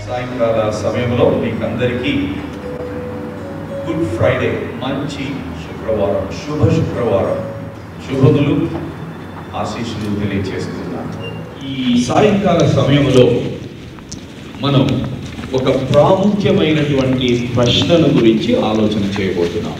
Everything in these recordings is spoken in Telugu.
సాయంకాల సమయంలో మీకందరికీ గుడ్ ఫ్రైడే మంచి శుక్రవారం శుభ శుక్రవారం శుభములు ఆశీస్సులు తెలియచేస్తున్నాను ఈ సాయంకాల సమయంలో మనం ఒక ప్రాముఖ్యమైనటువంటి ప్రశ్నను గురించి ఆలోచన చేయబోతున్నాం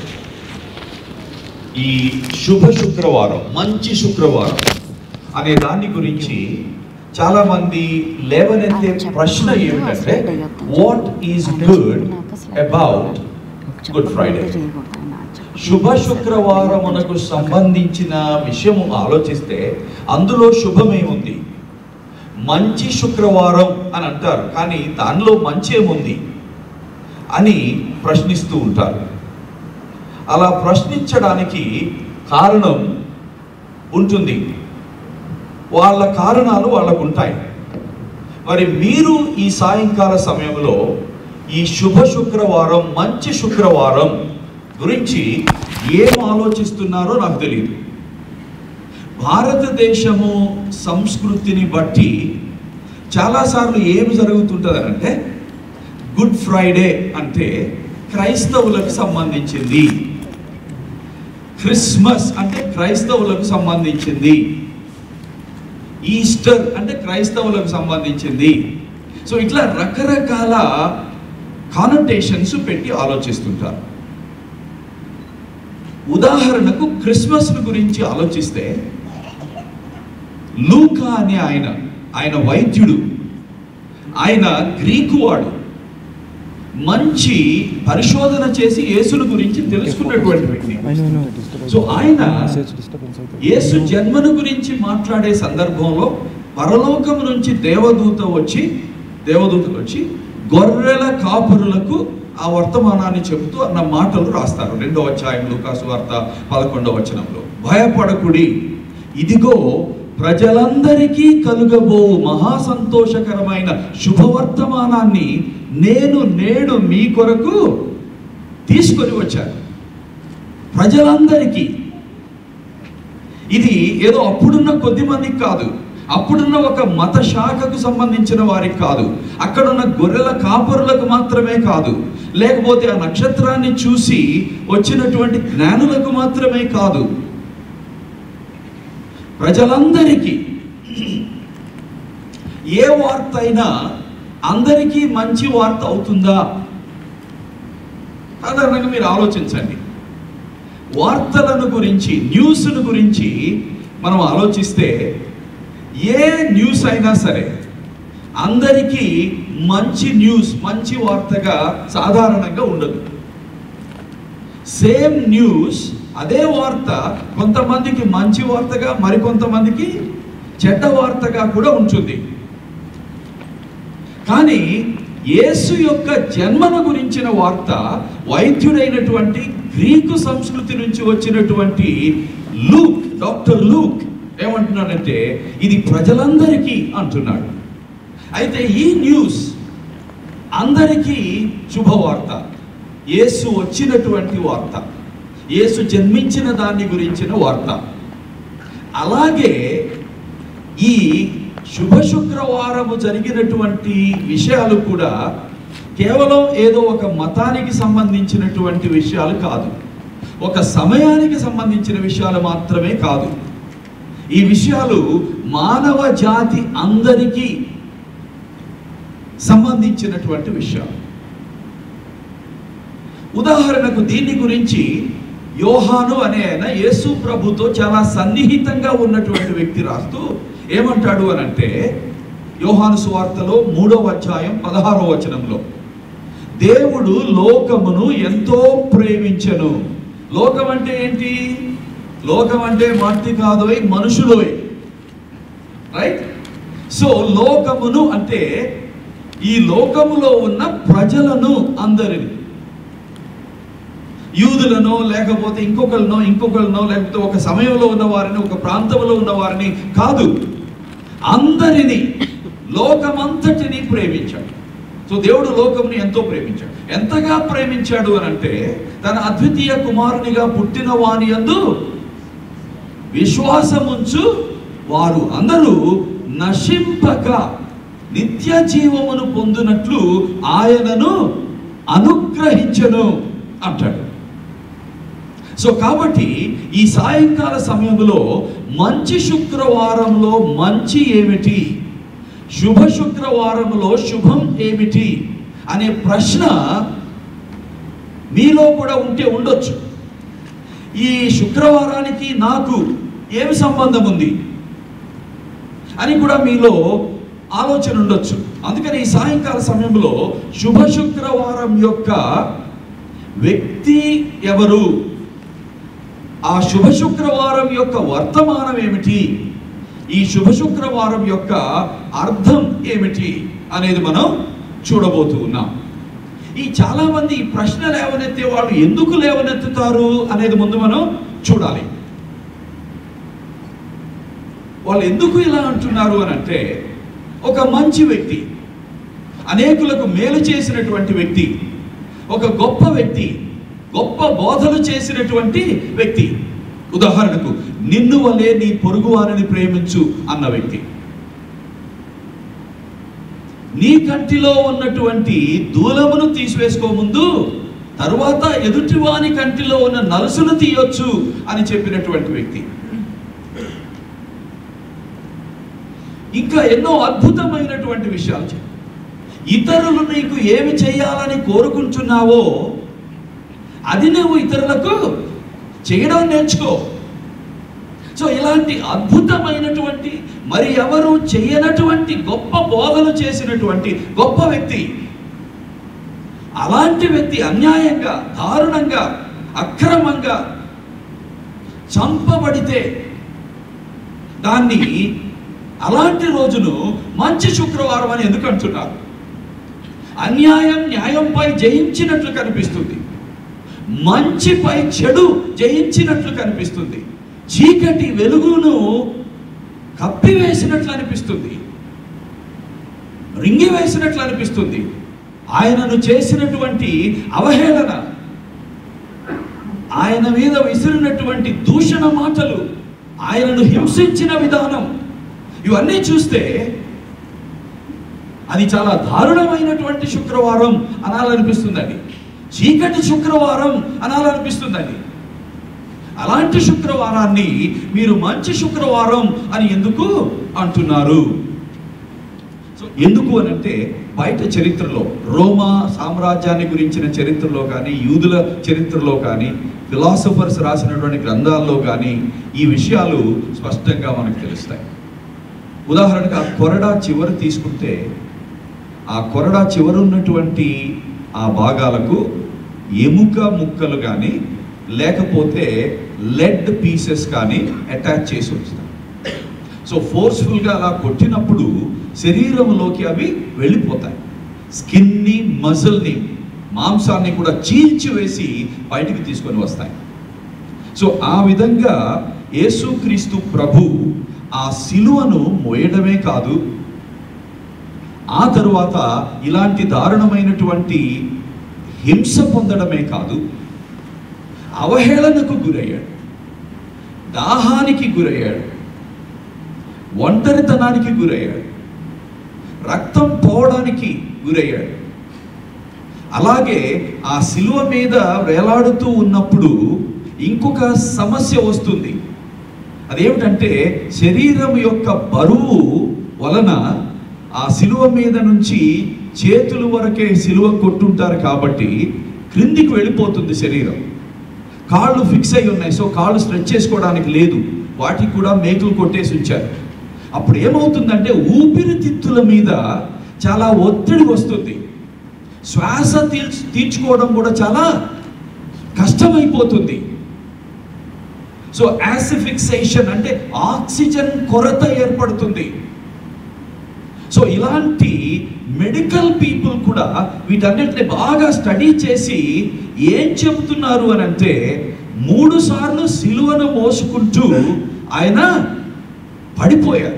ఈ శుభ శుక్రవారం మంచి శుక్రవారం అనే దాని గురించి చాలా మంది లేవనెత్తే ప్రశ్న ఏమిటంటే what is good about good Friday శుభ శుక్రవారమునకు సంబంధించిన విషయము ఆలోచిస్తే అందులో శుభమేముంది మంచి శుక్రవారం అని అంటారు కానీ దానిలో మంచి ఏముంది అని ప్రశ్నిస్తూ ఉంటారు అలా ప్రశ్నించడానికి కారణం ఉంటుంది వాళ్ళ కారణాలు వాళ్ళకు ఉంటాయి మరి మీరు ఈ సాయంకాల సమయంలో ఈ శుభ శుక్రవారం మంచి శుక్రవారం గురించి ఏం ఆలోచిస్తున్నారో నాకు తెలియదు భారతదేశము సంస్కృతిని బట్టి చాలాసార్లు ఏం జరుగుతుంటుంది అంటే గుడ్ ఫ్రైడే అంటే క్రైస్తవులకు సంబంధించింది క్రిస్మస్ అంటే క్రైస్తవులకు సంబంధించింది ఈస్టర్ అంటే క్రైస్తవులకు సంబంధించింది సో ఇట్లా రకరకాల కానటేషన్స్ పెట్టి ఆలోచిస్తుంటారు ఉదాహరణకు క్రిస్మస్ గురించి ఆలోచిస్తే లూకా అనే ఆయన ఆయన వైద్యుడు ఆయన గ్రీకు వాడు మంచి పరిశోధన చేసి యేసుని గురించి తెలుసుకున్నటువంటి వ్యక్తి సో ఆయన యేసు జన్మను గురించి మాట్లాడే సందర్భంలో పరలోకం నుంచి దేవదూత వచ్చి దేవదూతలు వచ్చి గొర్రెల కాపురులకు ఆ వర్తమానాన్ని చెబుతూ అన్న మాటలు రాస్తారు రెండో అధ్యాయం లూకాసు వార్త పదకొండవ వచనంలో భయపడకుడి ఇదిగో ప్రజలందరికీ కలుగబో మహా సంతోషకరమైన శుభవర్తమానాన్ని నేను నేడు మీ కొరకు తీసుకొని వచ్చాను ప్రజలందరికీ ఇది ఏదో అప్పుడున్న కొద్ది మందికి కాదు అప్పుడున్న ఒక మత శాఖకు సంబంధించిన వారికి కాదు అక్కడున్న గొర్రెల కాపరులకు మాత్రమే కాదు లేకపోతే ఆ నక్షత్రాన్ని చూసి వచ్చినటువంటి జ్ఞానులకు మాత్రమే కాదు ప్రజలందరికీ ఏ వార్త అయినా అందరికీ మంచి వార్త అవుతుందా సాధారణంగా మీరు ఆలోచించండి వార్తలను గురించి న్యూస్ను గురించి మనం ఆలోచిస్తే ఏ న్యూస్ అయినా సరే అందరికీ మంచి న్యూస్ మంచి వార్తగా సాధారణంగా ఉండదు సేమ్ న్యూస్ అదే వార్త కొంతమందికి మంచి వార్తగా మరికొంతమందికి చెడ్డ వార్తగా కూడా ఉంటుంది కానీ యేసు యొక్క జన్మను గురించిన వార్త వైద్యుడైనటువంటి గ్రీకు సంస్కృతి నుంచి వచ్చినటువంటి లూక్ డాక్టర్ లూక్ ఏమంటున్నాడంటే ఇది ప్రజలందరికీ అంటున్నాడు అయితే ఈ న్యూస్ అందరికీ శుభవార్త యేసు వచ్చినటువంటి వార్త యేసు జన్మించిన దాన్ని గురించిన వార్త అలాగే ఈ శుభ శుక్రవారము జరిగినటువంటి విషయాలు కూడా కేవలం ఏదో ఒక మతానికి సంబంధించినటువంటి విషయాలు కాదు ఒక సమయానికి సంబంధించిన విషయాలు మాత్రమే కాదు ఈ విషయాలు మానవ జాతి అందరికీ సంబంధించినటువంటి విషయాలు ఉదాహరణకు దీని గురించి యోహాను అనే ఆయన యేసు ప్రభుతో చాలా సన్నిహితంగా ఉన్నటువంటి వ్యక్తి రాస్తూ ఏమంటాడు అని అంటే యోహాను సువార్తలో మూడవ అధ్యాయం పదహారవ వచనంలో దేవుడు లోకమును ఎంతో ప్రేమించను లోకం అంటే ఏంటి లోకం అంటే మట్టి కాదోయ్ మనుషులోయ్ రైట్ సో లోకమును అంటే ఈ లోకములో ఉన్న ప్రజలను అందరిని యూదులను లేకపోతే ఇంకొకరినో ఇంకొకరినో లేకపోతే ఒక సమయంలో ఉన్న వారిని ఒక ప్రాంతంలో ఉన్న వారిని కాదు అందరినీ లోకమంతటిని ప్రేమించాడు సో దేవుడు లోకంని ఎంతో ప్రేమించాడు ఎంతగా ప్రేమించాడు అని అంటే తన అద్వితీయ కుమారునిగా పుట్టిన వాని యందు విశ్వాసముంచు వారు అందరూ నశింపక నిత్య జీవమును పొందినట్లు ఆయనను అనుగ్రహించను అంటాడు సో కాబట్టి ఈ సాయంకాల సమయంలో మంచి శుక్రవారంలో మంచి ఏమిటి శుభ శుక్రవారంలో శుభం ఏమిటి అనే ప్రశ్న మీలో కూడా ఉంటే ఉండొచ్చు ఈ శుక్రవారానికి నాకు ఏమి సంబంధం ఉంది అని కూడా మీలో ఆలోచన ఉండొచ్చు అందుకని ఈ సాయంకాల సమయంలో శుభ శుక్రవారం యొక్క వ్యక్తి ఎవరు ఆ శుభ శుక్రవారం యొక్క వర్తమానం ఏమిటి ఈ శుభ శుక్రవారం యొక్క అర్థం ఏమిటి అనేది మనం చూడబోతూ ఉన్నాం ఈ చాలా మంది ఈ ప్రశ్న లేవనెత్తే వాళ్ళు ఎందుకు లేవనెత్తుతారు అనేది ముందు మనం చూడాలి వాళ్ళు ఎందుకు ఇలా అంటున్నారు అని అంటే ఒక మంచి వ్యక్తి అనేకులకు మేలు చేసినటువంటి వ్యక్తి ఒక గొప్ప వ్యక్తి గొప్ప బోధలు చేసినటువంటి వ్యక్తి ఉదాహరణకు నిన్ను వలే నీ పొరుగు వారిని ప్రేమించు అన్న వ్యక్తి నీ కంటిలో ఉన్నటువంటి దూలమును తీసివేసుకో ముందు తరువాత ఎదుటివాని కంటిలో ఉన్న నలుసును తీయొచ్చు అని చెప్పినటువంటి వ్యక్తి ఇంకా ఎన్నో అద్భుతమైనటువంటి విషయాలు చెప్పు ఇతరులు నీకు ఏమి చేయాలని కోరుకుంటున్నావో అది నువ్వు ఇతరులకు చేయడం నేర్చుకో సో ఇలాంటి అద్భుతమైనటువంటి మరి ఎవరు చేయనటువంటి గొప్ప బోధలు చేసినటువంటి గొప్ప వ్యక్తి అలాంటి వ్యక్తి అన్యాయంగా దారుణంగా అక్రమంగా చంపబడితే దాన్ని అలాంటి రోజును మంచి శుక్రవారం అని ఎందుకు అంటున్నారు అన్యాయం న్యాయంపై జయించినట్లు కనిపిస్తుంది మంచిపై చెడు జయించినట్లు కనిపిస్తుంది చీకటి వెలుగును కప్పివేసినట్లు అనిపిస్తుంది రింగి వేసినట్లు అనిపిస్తుంది ఆయనను చేసినటువంటి అవహేళన ఆయన మీద విసిరినటువంటి దూషణ మాటలు ఆయనను హింసించిన విధానం ఇవన్నీ చూస్తే అది చాలా దారుణమైనటువంటి శుక్రవారం అనాలనిపిస్తుందండి చీకటి శుక్రవారం అనాలనిపిస్తుందండి అలాంటి శుక్రవారాన్ని మీరు మంచి శుక్రవారం అని ఎందుకు అంటున్నారు సో ఎందుకు అని అంటే బయట చరిత్రలో రోమా సామ్రాజ్యాన్ని గురించిన చరిత్రలో కానీ యూదుల చరిత్రలో కానీ ఫిలాసఫర్స్ రాసినటువంటి గ్రంథాల్లో కానీ ఈ విషయాలు స్పష్టంగా మనకు తెలుస్తాయి ఉదాహరణకు ఆ కొరడా చివరి తీసుకుంటే ఆ కొరడా చివర ఉన్నటువంటి ఆ భాగాలకు ఎముక ముక్కలు కానీ లేకపోతే లెడ్ పీసెస్ కానీ అటాచ్ చేసి ఉంచుతారు సో ఫోర్స్ఫుల్గా అలా కొట్టినప్పుడు శరీరంలోకి అవి వెళ్ళిపోతాయి స్కిన్ని మజిల్ని మాంసాన్ని కూడా చీల్చి వేసి బయటికి తీసుకొని వస్తాయి సో ఆ విధంగా యేసుక్రీస్తు ప్రభు ఆ సిలువను మోయడమే కాదు ఆ తరువాత ఇలాంటి దారుణమైనటువంటి హింస పొందడమే కాదు అవహేళనకు గురయ్యాడు దాహానికి గురయ్యాడు ఒంటరితనానికి గురయ్యాడు రక్తం పోవడానికి గురయ్యాడు అలాగే ఆ శిలువ మీద వేలాడుతూ ఉన్నప్పుడు ఇంకొక సమస్య వస్తుంది అదేమిటంటే శరీరం యొక్క బరువు వలన ఆ శిలువ మీద నుంచి చేతుల వరకే శిలువ కొట్టుంటారు కాబట్టి క్రిందికి వెళ్ళిపోతుంది శరీరం కాళ్ళు ఫిక్స్ అయి ఉన్నాయి సో కాళ్ళు స్ట్రెచ్ చేసుకోవడానికి లేదు వాటికి కూడా మేకులు కొట్టేసి ఉంచారు అప్పుడు ఏమవుతుందంటే ఊపిరితిత్తుల మీద చాలా ఒత్తిడి వస్తుంది శ్వాస తీర్చ తీర్చుకోవడం కూడా చాలా కష్టమైపోతుంది సో యాసిఫిక్సేషన్ అంటే ఆక్సిజన్ కొరత ఏర్పడుతుంది సో ఇలాంటి మెడికల్ పీపుల్ కూడా వీటన్నిటిని బాగా స్టడీ చేసి ఏం చెబుతున్నారు అని అంటే మూడు సార్లు సిలువను మోసుకుంటూ ఆయన పడిపోయారు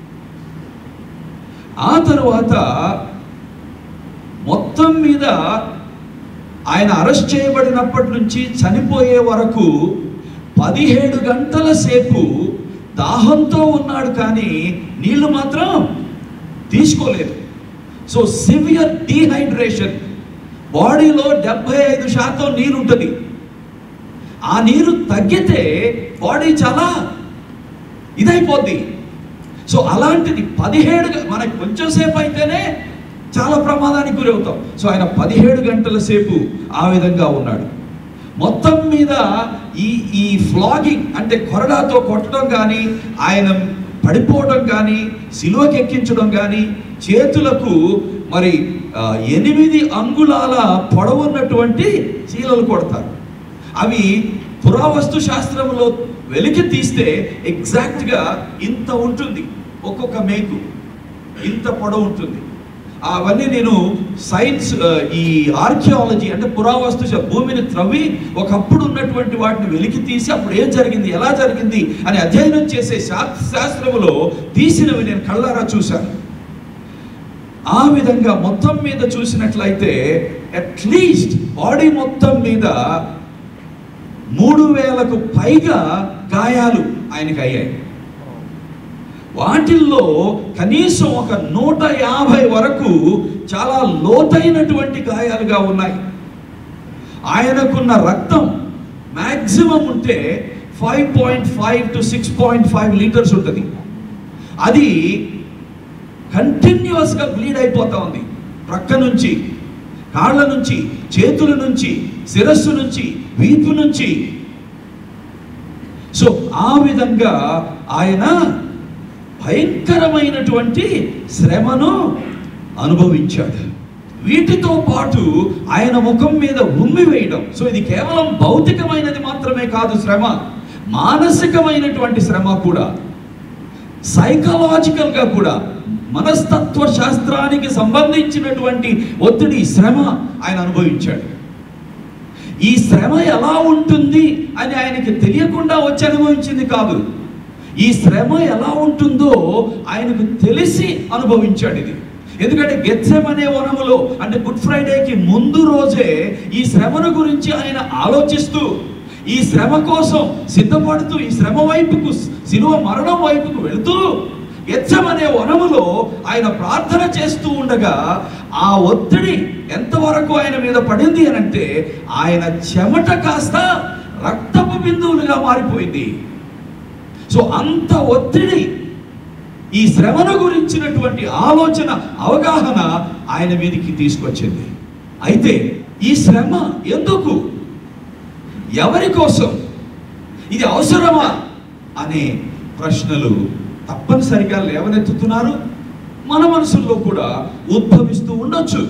ఆ తరువాత మొత్తం మీద ఆయన అరెస్ట్ చేయబడినప్పటి నుంచి చనిపోయే వరకు పదిహేడు గంటల సేపు దాహంతో ఉన్నాడు కానీ నీళ్లు మాత్రం తీసుకోలేదు సో సివియర్ డీహైడ్రేషన్ బాడీలో డెబ్బై ఐదు శాతం నీరు ఉంటుంది ఆ నీరు తగ్గితే బాడీ చాలా ఇదైపోద్ది సో అలాంటిది పదిహేడు గ- మనకి కొంచెం సేపు అయితేనే చాలా ప్రమాదానికి గురవుతాం సో ఆయన పదిహేడు గంటల సేపు ఆ విధంగా ఉన్నాడు మొత్తం మీద ఈ ఈ ఫ్లాగింగ్ అంటే కొరడాతో కొట్టడం కానీ ఆయన పడిపోవడం కానీ సిలువకి ఎక్కించడం కానీ చేతులకు మరి ఆ, ఎనిమిది అంగుళాల పొడవున్నటువంటి చీలలు కొడతారు అవి పురావస్తు శాస్త్రంలో వెలికి తీస్తే ఎగ్జాక్ట్గా ఇంత ఉంటుంది ఒక్కొక్క మేకు ఇంత పొడవు ఉంటుంది అవన్నీ నేను సైన్స్ ఆ, ఈ ఆర్కియాలజీ అంటే పురావస్తు శా- భూమిని త్రవ్వి ఒకప్పుడు ఉన్నటువంటి వాటిని వెలికి తీసి అప్పుడు ఏం జరిగింది ఎలా జరిగింది అని అధ్యయనం చేసే శా- శాస్త్రములో తీసినవి నేను కళ్ళారా చూశాను ఆ విధంగా మొత్తం మీద చూసినట్లయితే అట్లీస్ట్ బాడీ మొత్తం మీద మూడు వేలకు పైగా గాయాలు ఆయనకి అయ్యాయి వాటిల్లో కనీసం ఒక నూట యాభై వరకు చాలా లోతైనటువంటి గాయాలుగా ఉన్నాయి ఆయనకున్న రక్తం మ్యాక్సిమం ఉంటే five point five to six point five litres ఉంటుంది అది కంటిన్యూస్గా బ్లీడ్ అయిపోతా ఉంది ప్రక్క నుంచి కాళ్ళ నుంచి చేతుల నుంచి శిరస్సు నుంచి వీపు నుంచి సో ఆ విధంగా ఆయన భయంకరమైనటువంటి శ్రమను అనుభవించాడు వీటితో పాటు ఆయన ముఖం మీద ఉమ్మి వేయడం సో ఇది కేవలం భౌతికమైనది మాత్రమే కాదు శ్రమ మానసికమైనటువంటి శ్రమ కూడా సైకలాజికల్గా కూడా మనస్తత్వ శాస్త్రానికి సంబంధించినటువంటి ఒత్తిడి శ్రమ ఆయన అనుభవించాడు ఈ శ్రమ ఎలా ఉంటుంది అని ఆయనకి తెలియకుండా వచ్చి అనుభవించింది కాదు ఈ శ్రమ ఎలా ఉంటుందో ఆయనకు తెలిసి అనుభవించాడు ఇది ఎందుకంటే గెత్సెం అనే వనములో అంటే గుడ్ ఫ్రైడేకి ముందు రోజే ఈ శ్రమను గురించి ఆయన ఆలోచిస్తూ ఈ శ్రమ కోసం సిద్ధపడుతూ ఈ శ్రమ వైపుకు శిలువ మరణం వైపుకు వెళుతూ గెత్సెం అనే వనములో ఆయన ప్రార్థన చేస్తూ ఉండగా ఆ ఒత్తిడి ఎంతవరకు ఆయన మీద పడింది అని అంటే ఆయన చెమట కాస్త రక్తపు బిందువులుగా మారిపోయింది సో అంత ఒత్తిడి ఈ శ్రమను గురించినటువంటి ఆలోచన అవగాహన ఆయన మీదకి తీసుకొచ్చింది అయితే ఈ శ్రమ ఎందుకు ఎవరి కోసం ఇది అవసరమా అనే ప్రశ్నలు తప్పనిసరిగా లేవనెత్తుతున్నారు మన మనసుల్లో కూడా ఉద్భవిస్తూ ఉండొచ్చు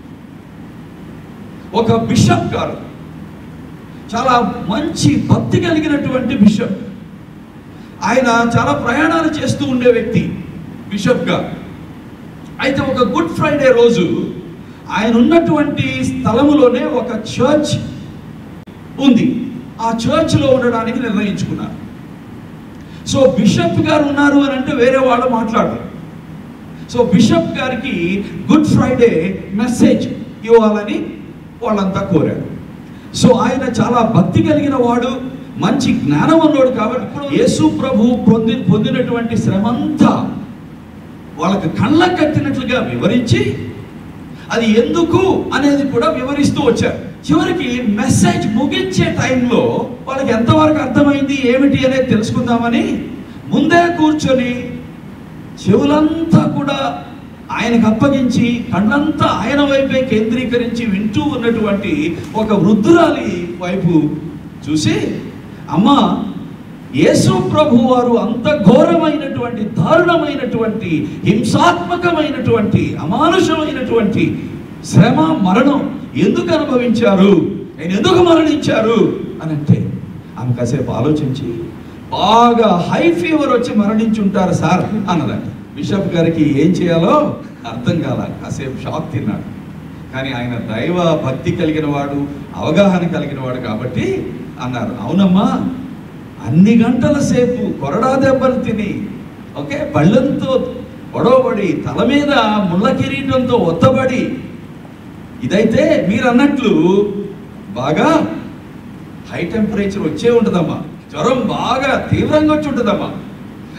ఒక బిషప్ గారు చాలా మంచి భక్తి కలిగినటువంటి బిషప్ ఆయన చాలా ప్రయాణాలు చేస్తూ ఉండే వ్యక్తి బిషప్గా అయితే ఒక గుడ్ ఫ్రైడే రోజు ఆయన ఉన్నటువంటి స్థలములోనే ఒక చర్చ్ ఉంది ఆ చర్చ్లో ఉండడానికి నిర్ణయించుకున్నారు సో బిషప్ గారు ఉన్నారు అని అంటే వేరే వాళ్ళు మాట్లాడరు సో బిషప్ గారికి గుడ్ ఫ్రైడే మెసేజ్ ఇవ్వాలని వాళ్ళంతా కోరారు సో ఆయన చాలా భక్తి కలిగిన వాడు మంచి జ్ఞానం ఉన్నవాడు కాబట్టి ఇప్పుడు యేసు ప్రభు పొంది పొందినటువంటి శ్రమంతా వాళ్ళకి కళ్ళ కట్టినట్లుగా వివరించి అది ఎందుకు అనేది కూడా వివరిస్తూ వచ్చారు చివరికి మెసేజ్ ముగించే టైంలో వాళ్ళకి ఎంతవరకు అర్థమైంది ఏమిటి అనేది తెలుసుకుందామని ముందే కూర్చొని చెవులంతా కూడా ఆయనకు అప్పగించి కళ్ళంతా ఆయన వైపే కేంద్రీకరించి వింటూ ఉన్నటువంటి ఒక వృద్ధురాలి వైపు చూసి అమ్మా యేసు ప్రభు వారు అంత ఘోరమైనటువంటి దారుణమైనటువంటి హింసాత్మకమైనటువంటి అమానుషమైనటువంటి శ్రమ మరణం ఎందుకు అనుభవించారు ఆయన ఎందుకు మరణించారు అని అంటే ఆమె కాసేపు ఆలోచించి బాగా హై ఫీవర్ వచ్చి మరణించి ఉంటారు సార్ అన్నదంట బిషప్ గారికి ఏం చేయాలో అర్థం కాల కాసేపు షాక్ తిన్నాడు కానీ ఆయన దైవ భక్తి కలిగిన వాడు అవగాహన కలిగిన వాడు కాబట్టి అన్నారు అవునమ్మా అన్ని గంటల సేపు కొరడా దెబ్బలు తిని ఓకే బళ్ళంతో గొడవబడి తల మీద ముళ్ళ కిరీటంతో ఒత్తబడి ఇదైతే మీరు అన్నట్లు బాగా హై టెంపరేచర్ వచ్చే ఉంటుందమ్మా జ్వరం బాగా తీవ్రంగా వచ్చి ఉంటుందమ్మా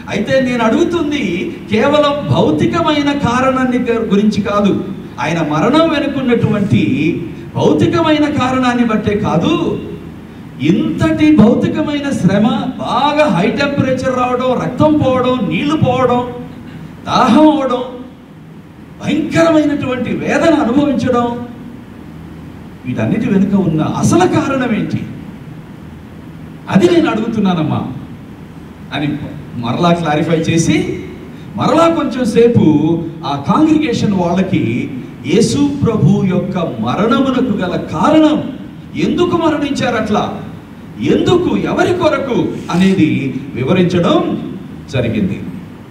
అయితే నేను అడుగుతుంది కేవలం భౌతికమైన కారణాన్ని గు- గురించి కాదు ఆయన మరణం వెనుకున్నటువంటి భౌతికమైన కారణాన్ని బట్టే కాదు ఇంతటి భౌతికమైన శ్రమ బాగా హై టెంపరేచర్ రావడం రక్తం పోవడం నీళ్లు పోవడం దాహం అవడం భయంకరమైనటువంటి వేదన అనుభవించడం వీటన్నిటి వెనుక ఉన్న అసలు కారణం ఏంటి అది నేను అడుగుతున్నానమ్మా అని మరలా క్లారిఫై చేసి మరలా కొంచెం సేపు ఆ కాంగ్రిగేషన్ వాళ్ళకి యేసు ప్రభు యొక్క మరణమునకు గల కారణం ఎందుకు మరణించారు అట్లా ఎందుకు ఎవరి కొరకు అనేది వివరించడం జరిగింది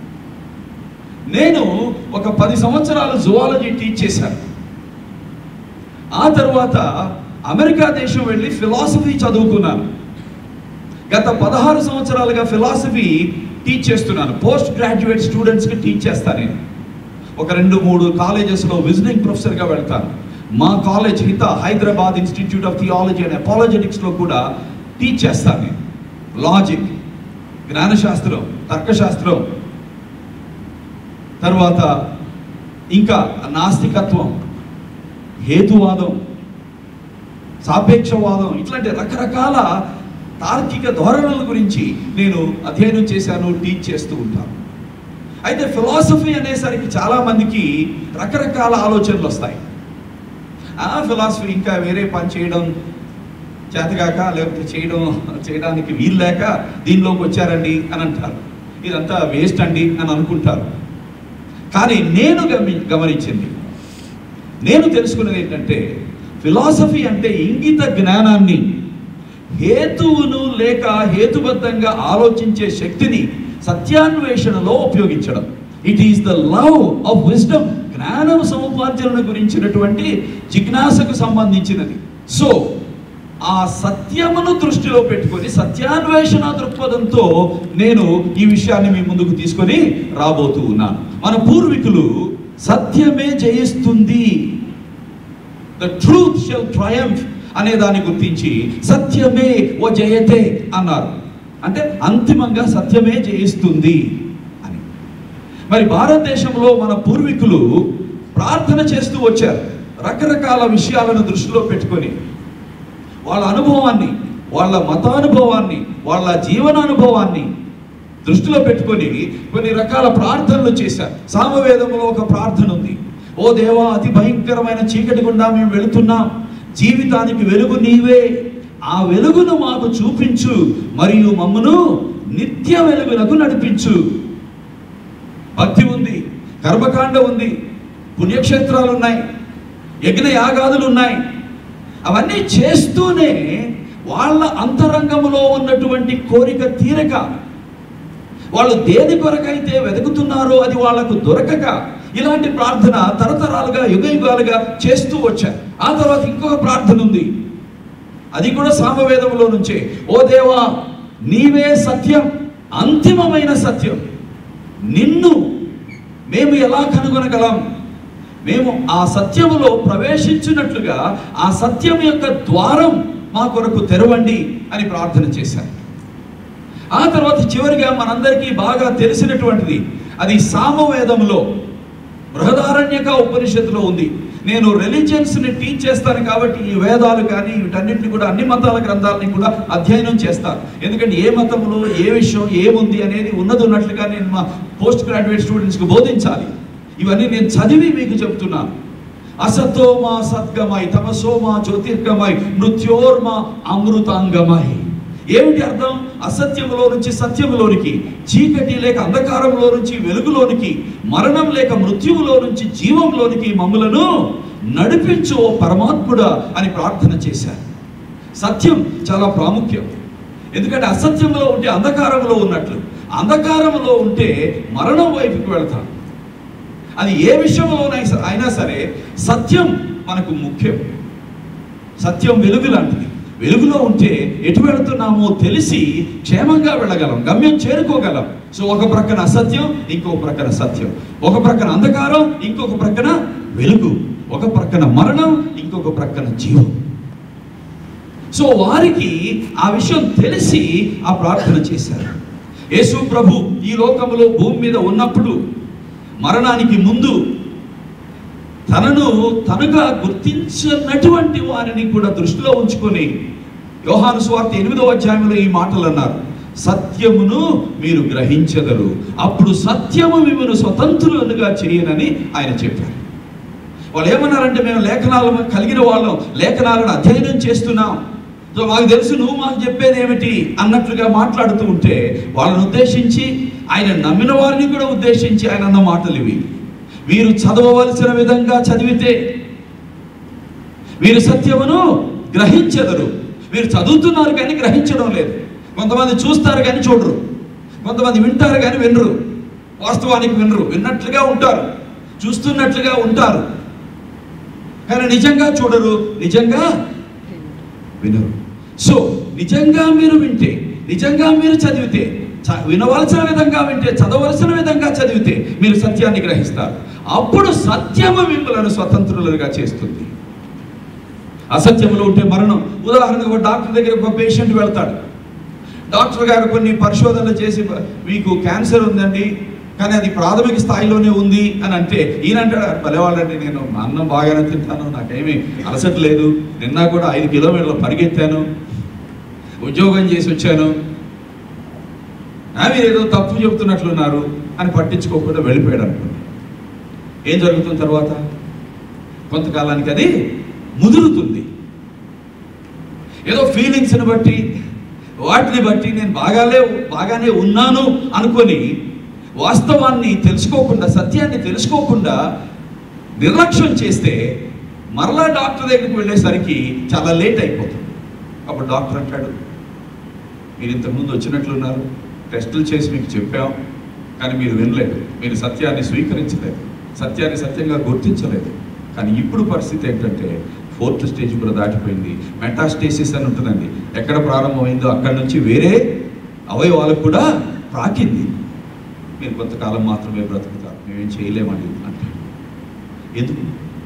నేను ఒక పది సంవత్సరాలు జువాలజీ టీచ్ చేశాను ఆ తర్వాత అమెరికా దేశం వెళ్ళి ఫిలాసఫీ చదువుకున్నాను గత పదహారు సంవత్సరాలుగా ఫిలాసఫీ టీచ్ చేస్తున్నాను పోస్ట్ గ్రాడ్యుయేట్ స్టూడెంట్స్కి టీచ్ చేస్తాను నేను ఒక రెండు మూడు కాలేజెస్లో విజిటింగ్ ప్రొఫెసర్గా వెళ్తాను మా college HITA Hyderabad institute of theology and అపాలజెటిక్స్లో కూడా టీచ్ చేస్తాను నేను లాజిక్ జ్ఞానశాస్త్రం తర్కశాస్త్రం తర్వాత ఇంకా నాస్తికత్వం హేతువాదం సాపేక్షవాదం ఇట్లాంటి రకరకాల తార్కిక ధోరణుల గురించి నేను అధ్యయనం చేశాను టీచ్ చేస్తూ ఉంటాను అయితే ఫిలాసఫీ అనేసరికి చాలా మందికి రకరకాల ఆలోచనలు వస్తాయి ఆ ఫిలాసఫీ ఇంకా వేరే పని చేయడం చేతగాక లేకపోతే చేయడం చేయడానికి వీలు లేక దీనిలోకి వచ్చారండి అని అంటారు ఇదంతా వేస్ట్ అండి అని అనుకుంటారు కానీ నేను గమని గమనించింది నేను తెలుసుకున్నది ఏంటంటే ఫిలాసఫీ అంటే ఇంగిత జ్ఞానాన్ని హేతువును లేక హేతుబద్ధంగా ఆలోచించే శక్తిని సత్యాన్వేషణలో ఉపయోగించడం it is the love of wisdom జ్ఞానం సముపార్జన గురించినటువంటి జిజ్ఞాసకు సంబంధించినది సో ఆ సత్యమును దృష్టిలో పెట్టుకొని సత్యాన్వేషణ దృక్పథంతో నేను ఈ విషయాన్ని మీ ముందుకు తీసుకొని రాబోతూ ఉన్నాను మన పూర్వీకులు సత్యమే జయిస్తుంది ద ట్రూత్ షెల్ ట్రయంఫ్ అనే దాన్ని గుర్తించి సత్యమే ఓ జయతే అన్నారు అంటే అంతిమంగా సత్యమే జయిస్తుంది అని మరి భారతదేశంలో మన పూర్వీకులు ప్రార్థన చేస్తూ వచ్చారు రకరకాల విషయాలను దృష్టిలో పెట్టుకొని వాళ్ళ అనుభవాన్ని వాళ్ళ మతానుభవాన్ని వాళ్ళ జీవనానుభవాన్ని దృష్టిలో పెట్టుకొని కొన్ని రకాల ప్రార్థనలు చేశారు సామవేదంలో ఒక ప్రార్థన ఉంది ఓ దేవా అతి భయంకరమైన చీకటి గుండా మేము వెళుతున్నాం జీవితానికి వెలుగు నీవే ఆ వెలుగును మాకు చూపించు మరియు మమ్మను నిత్య వెలుగునకు నడిపించు భక్తి ఉంది కర్మకాండ ఉంది పుణ్యక్షేత్రాలు ఉన్నాయి యజ్ఞ యాగాదులు ఉన్నాయి అవన్నీ చేస్తూనే వాళ్ళ అంతరంగంలో ఉన్నటువంటి కోరిక తీరక వాళ్ళు దేని కొరకైతే వెతుకుతున్నారో అది వాళ్లకు దొరకక ఇలాంటి ప్రార్థన తరతరాలుగా యుగ యుగాలుగా చేస్తూ వచ్చారు ఆ తర్వాత ఇంకొక ప్రార్థన ఉంది అది కూడా సామవేదంలో నుంచే ఓ దేవా నీవే సత్యం అంతిమమైన సత్యం నిన్ను మేము ఎలా కనుగొనగలం మేము ఆ సత్యములో ప్రవేశించినట్లుగా ఆ సత్యం యొక్క ద్వారం మా కొరకు తెరవండి అని ప్రార్థన చేశారు ఆ తర్వాత చివరిగా మనందరికీ బాగా తెలిసినటువంటిది అది సామవేదంలో బృహదారణ్యక ఉపనిషత్తులో ఉంది నేను రిలీజియన్స్ని టీచ్ చేస్తాను కాబట్టి ఈ వేదాలు కానీ వీటన్నిటిని కూడా అన్ని మతాల గ్రంథాలని కూడా అధ్యయనం చేస్తాను ఎందుకంటే ఏ మతంలో ఏ విషయం ఏముంది అనేది ఉన్నది ఉన్నట్లుగా నేను మా పోస్ట్ గ్రాడ్యుయేట్ స్టూడెంట్స్కి బోధించాలి ఇవన్నీ నేను చదివి మీకు చెప్తున్నాను అసతోమా సద్గమై తమసోమా జ్యోతిర్గమై మృత్యోర్మ అమృతాంగమై ఏమిటి అర్థం అసత్యములో నుంచి సత్యములోనికి చీకటి లేక అంధకారంలో నుంచి వెలుగులోనికి మరణం లేక మృత్యువులో నుంచి జీవంలోనికి మమ్ములను నడిపించు ఓ పరమాత్ముడా అని ప్రార్థన చేశారు సత్యం చాలా ప్రాముఖ్యం ఎందుకంటే అసత్యంలో ఉంటే అంధకారంలో ఉన్నట్లు అంధకారంలో ఉంటే మరణం వైపుకి వెళ్తాం అది ఏ విషయంలోనైనా అయినా సరే సత్యం మనకు ముఖ్యం సత్యం వెలుగు లాంటిది వెలుగులో ఉంటే ఎటు వెళుతున్నామో తెలిసి క్షేమంగా వెళ్ళగలం గమ్యం చేరుకోగలం సో ఒక ప్రక్కన అసత్యం ఇంకొక ప్రక్కన సత్యం ఒక ప్రక్కన అంధకారం ఇంకొక ప్రక్కన వెలుగు ఒక ప్రక్కన మరణం ఇంకొక ప్రక్కన జీవం సో వారికి ఆ విషయం తెలిసి ఆ ప్రార్థన చేశారు యేసు ప్రభు ఈ లోకములో భూమి మీద ఉన్నప్పుడు మరణానికి ముందు తనను తనుగా గుర్తించినటువంటి వారిని కూడా దృష్టిలో ఉంచుకొని యోహాను స్వార్థ ఎనిమిదవ అధ్యాయంలో ఈ మాటలు అన్నారు సత్యమును మీరు గ్రహించగలరు అప్పుడు సత్యము మిమ్మల్ని స్వతంత్రులుగా చేయనని ఆయన చెప్పారు వాళ్ళు ఏమన్నారంటే మేము లేఖనాలు కలిగిన వాళ్ళం లేఖనాలను అధ్యయనం చేస్తున్నాం సో మాకు తెలుసు నువ్వు మాకు చెప్పేది ఏమిటి అన్నట్లుగా మాట్లాడుతూ ఉంటే వాళ్ళని ఉద్దేశించి ఆయన నమ్మిన వారిని కూడా ఉద్దేశించి ఆయన అన్న మాటలు ఇవి వీరు చదవవలసిన విధంగా చదివితే వీరు సత్యమును గ్రహించెదరు వీరు చదువుతున్నారు కానీ గ్రహించడం లేదు కొంతమంది చూస్తారు కానీ చూడరు కొంతమంది వింటారు కానీ వినరు వాస్తవానికి వినరు విన్నట్లుగా ఉంటారు చూస్తున్నట్లుగా ఉంటారు కానీ నిజంగా చూడరు నిజంగా వినరు సో నిజంగా మీరు వింటే నిజంగా మీరు చదివితే చ- వినవలసిన విధంగా వింటే చదవలసిన విధంగా చదివితే మీరు సత్యాన్ని గ్రహిస్తారు అప్పుడు సత్యము మిమ్మల్ని స్వతంత్రులుగా చేస్తుంది అసత్యములో ఉంటే మరణం ఉదాహరణకు ఒక డాక్టర్ దగ్గర ఒక పేషెంట్ వెళ్తాడు డాక్టర్ గారు కొన్ని పరిశోధనలు చేసి మీకు క్యాన్సర్ ఉందండి కానీ అది ప్రాథమిక స్థాయిలోనే ఉంది అని అంటే ఈయన అంటాడు భలేవాళ్ళండి నేను మా అన్నం బాగానే తింటాను నాకేమీ అలసట లేదు నిన్న కూడా ఐదు కిలోమీటర్లు పరిగెత్తాను ఉద్యోగం చేసి వచ్చాను ఆ, మీరు ఏదో తప్పు చెబుతున్నట్లున్నారు అని పట్టించుకోకుండా వెళ్ళిపోయాడు అనుకోండి ఏం జరుగుతుంది తర్వాత కొంతకాలానికి అది ముదురుతుంది ఏదో ఫీలింగ్స్ని బట్టి వాటిని బట్టి నేను బాగాలే బాగానే ఉన్నాను అనుకొని వాస్తవాన్ని తెలుసుకోకుండా సత్యాన్ని తెలుసుకోకుండా నిర్లక్ష్యం చేస్తే మరలా డాక్టర్ దగ్గరికి వెళ్ళేసరికి చాలా లేట్ అయిపోతుంది అప్పుడు డాక్టర్ అంటాడు మీరు ఇంతకుముందు వచ్చినట్లున్నారు టెస్టులు చేసి మీకు చెప్పాం కానీ మీరు వినలేదు మీరు సత్యాన్ని స్వీకరించలేదు సత్యాన్ని సత్యంగా గుర్తించలేదు కానీ ఇప్పుడు పరిస్థితి ఏంటంటే ఫోర్త్ స్టేజ్ కూడా దాటిపోయింది మెటాస్టేసిస్ అని ఉంటుందండి ఎక్కడ ప్రారంభమైందో అక్కడి నుంచి వేరే అవయవాలకు కూడా ప్రాకింది మీరు కొంతకాలం మాత్రమే బ్రతుకుతారు మేమేం చేయలేమండి అంటే ఎందుకు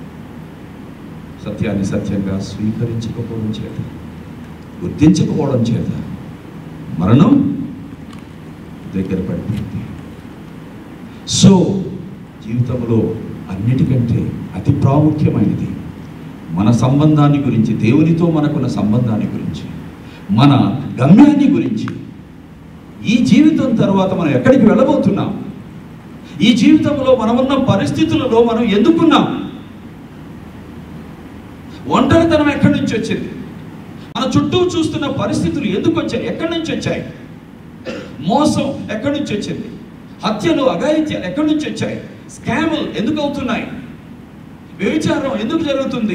సత్యాన్ని సత్యంగా స్వీకరించకపోవడం చేత గుర్తించకపోవడం చేత మరణం దగ్గర పడిపోయింది సో జీవితంలో అన్నిటికంటే అతి ప్రాముఖ్యమైనది మన సంబంధాన్ని గురించి దేవునితో మనకున్న సంబంధాన్ని గురించి మన గమ్యాన్ని గురించి ఈ జీవితం తర్వాత మనం ఎక్కడికి వెళ్ళబోతున్నాం ఈ జీవితంలో మనమున్న పరిస్థితులలో మనం ఎందుకున్నాం ఒంటరితనం ఎక్కడి నుంచి వచ్చింది మన చుట్టూ చూస్తున్న పరిస్థితులు ఎందుకు వచ్చాయి ఎక్కడి నుంచి వచ్చాయి మోసం ఎక్కడి నుంచి వచ్చింది హత్యలు అఘాయిత్యాలు ఎక్కడి నుంచి వచ్చాయి స్కాములు ఎందుకు అవుతున్నాయి వ్యభిచారం ఎందుకు జరుగుతుంది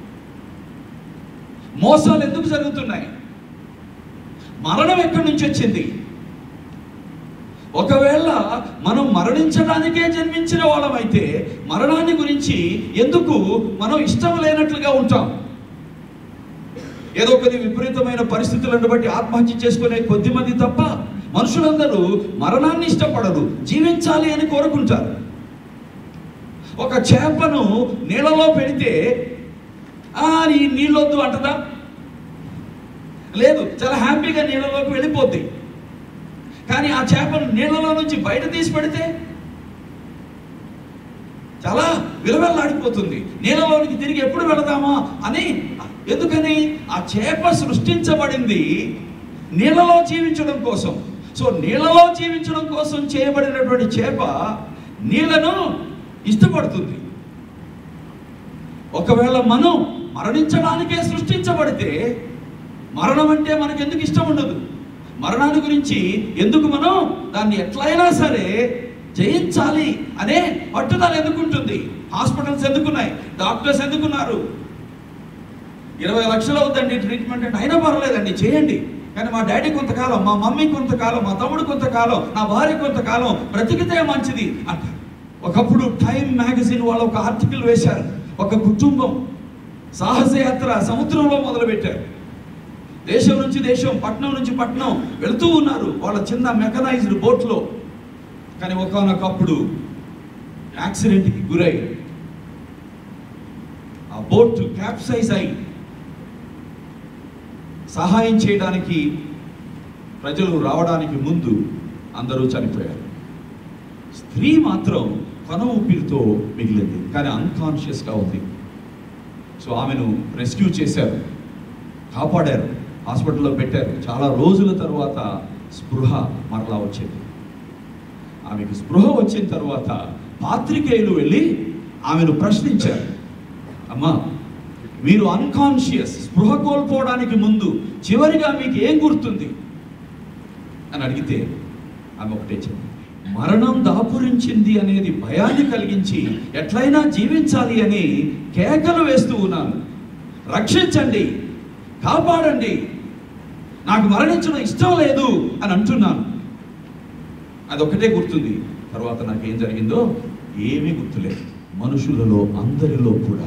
మోసాలు ఎందుకు జరుగుతున్నాయి మరణం ఎక్కడి నుంచి వచ్చింది ఒకవేళ మనం మరణించడానికే జన్మించిన వాళ్ళమైతే మరణాన్ని గురించి ఎందుకు మనం ఇష్టం లేనట్లుగా ఉంటాం ఏదో కొన్ని విపరీతమైన పరిస్థితులను బట్టి ఆత్మహత్య చేసుకునే కొద్ది మంది తప్ప మనుషులందరూ మరణాన్ని ఇష్టపడరు జీవించాలి అని కోరుకుంటారు ఒక చేపను నీళ్ళలో పెడితే ఆ ఈ నీళ్ళొద్దు అంటదా లేదు చాలా హ్యాపీగా నీళ్ళలోకి వెళ్ళిపోద్ది కానీ ఆ చేపను నీళ్ళలో నుంచి బయట తీసి పెడితే చాలా విలువెల్లాడిపోతుంది నీళ్ళలోనికి తిరిగి ఎప్పుడు వెళదామా అని ఎందుకని ఆ చేప సృష్టించబడింది నీళ్ళలో జీవించడం కోసం సో నీళ్ళలో జీవించడం కోసం చేయబడినటువంటి చేప నీళ్లను ఇష్టపడుతుంది ఒకవేళ మనం మరణించడానికే సృష్టించబడితే మరణం అంటే మనకు ఎందుకు ఇష్టం ఉండదు మరణాన్ని గురించి ఎందుకు మనం దాన్ని ఎట్లయినా సరే జయించాలి అనే పట్టుదల ఎందుకుంటుంది హాస్పిటల్స్ ఎందుకున్నాయి డాక్టర్స్ ఎందుకున్నారు ఇరవై లక్షలు అవుతుందండి ట్రీట్మెంట్ అంటే అయినా పర్వాలేదండి చేయండి కానీ మా డాడీ కొంతకాలం మా మమ్మీ కొంతకాలం మా తమ్ముడు కొంతకాలం నా భార్య కొంతకాలం బ్రతికితే మంచిది అంటారు ఒకప్పుడు టైం మ్యాగజైన్ వాళ్ళు ఒక ఆర్టికల్ వేశారు ఒక కుటుంబం సాహసయాత్ర సముద్రంలో మొదలుపెట్టారు దేశం నుంచి దేశం పట్నం నుంచి పట్నం వెళుతూ ఉన్నారు వాళ్ళ చిన్న మెకనైజ్డ్ బోట్లో కానీ ఒకనొకప్పుడు యాక్సిడెంట్కి గురై ఆ బోట్ క్యాప్సైజ్ అయి సహాయం చేయడానికి ప్రజలు రావడానికి ముందు అందరూ చనిపోయారు స్త్రీ మాత్రం కొన ఊపిరితో మిగిలింది కానీ అన్కాన్షియస్గా ఉంది సో ఆమెను రెస్క్యూ చేశారు కాపాడారు హాస్పిటల్లో పెట్టారు చాలా రోజుల తర్వాత స్పృహ మరలా వచ్చింది ఆమెకు స్పృహ వచ్చిన తర్వాత పాత్రికేయులు వెళ్ళి ఆమెను ప్రశ్నించారు అమ్మా మీరు అన్కాన్షియస్ స్పృహ కోల్పోవడానికి ముందు చివరిగా మీకు ఏం గుర్తుంది అని అడిగితే ఆమె ఒకటే చెప్పింది మరణం దాపురించింది అనేది భయాన్ని కలిగించి ఎట్లయినా జీవించాలి అని కేకలు వేస్తూ ఉన్నాను రక్షించండి కాపాడండి నాకు మరణించడం ఇష్టం లేదు అని అంటున్నాను అదొకటే గుర్తుంది తర్వాత నాకేం జరిగిందో ఏమీ గుర్తులేదు మనుషులలో అందరిలో కూడా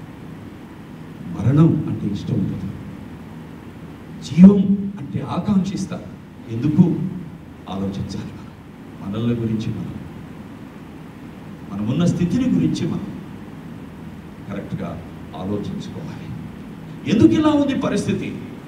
మరణం అంటే ఇష్టం ఉండదు జీవం అంటే ఆకాంక్షిస్తారు ఎందుకు ఆలోచించాలి మనం మనల్ని గురించి మనం మనమున్న స్థితిని గురించి మనం కరెక్ట్గా ఆలోచించుకోవాలి ఎందుకు ఇలా ఉంది పరిస్థితి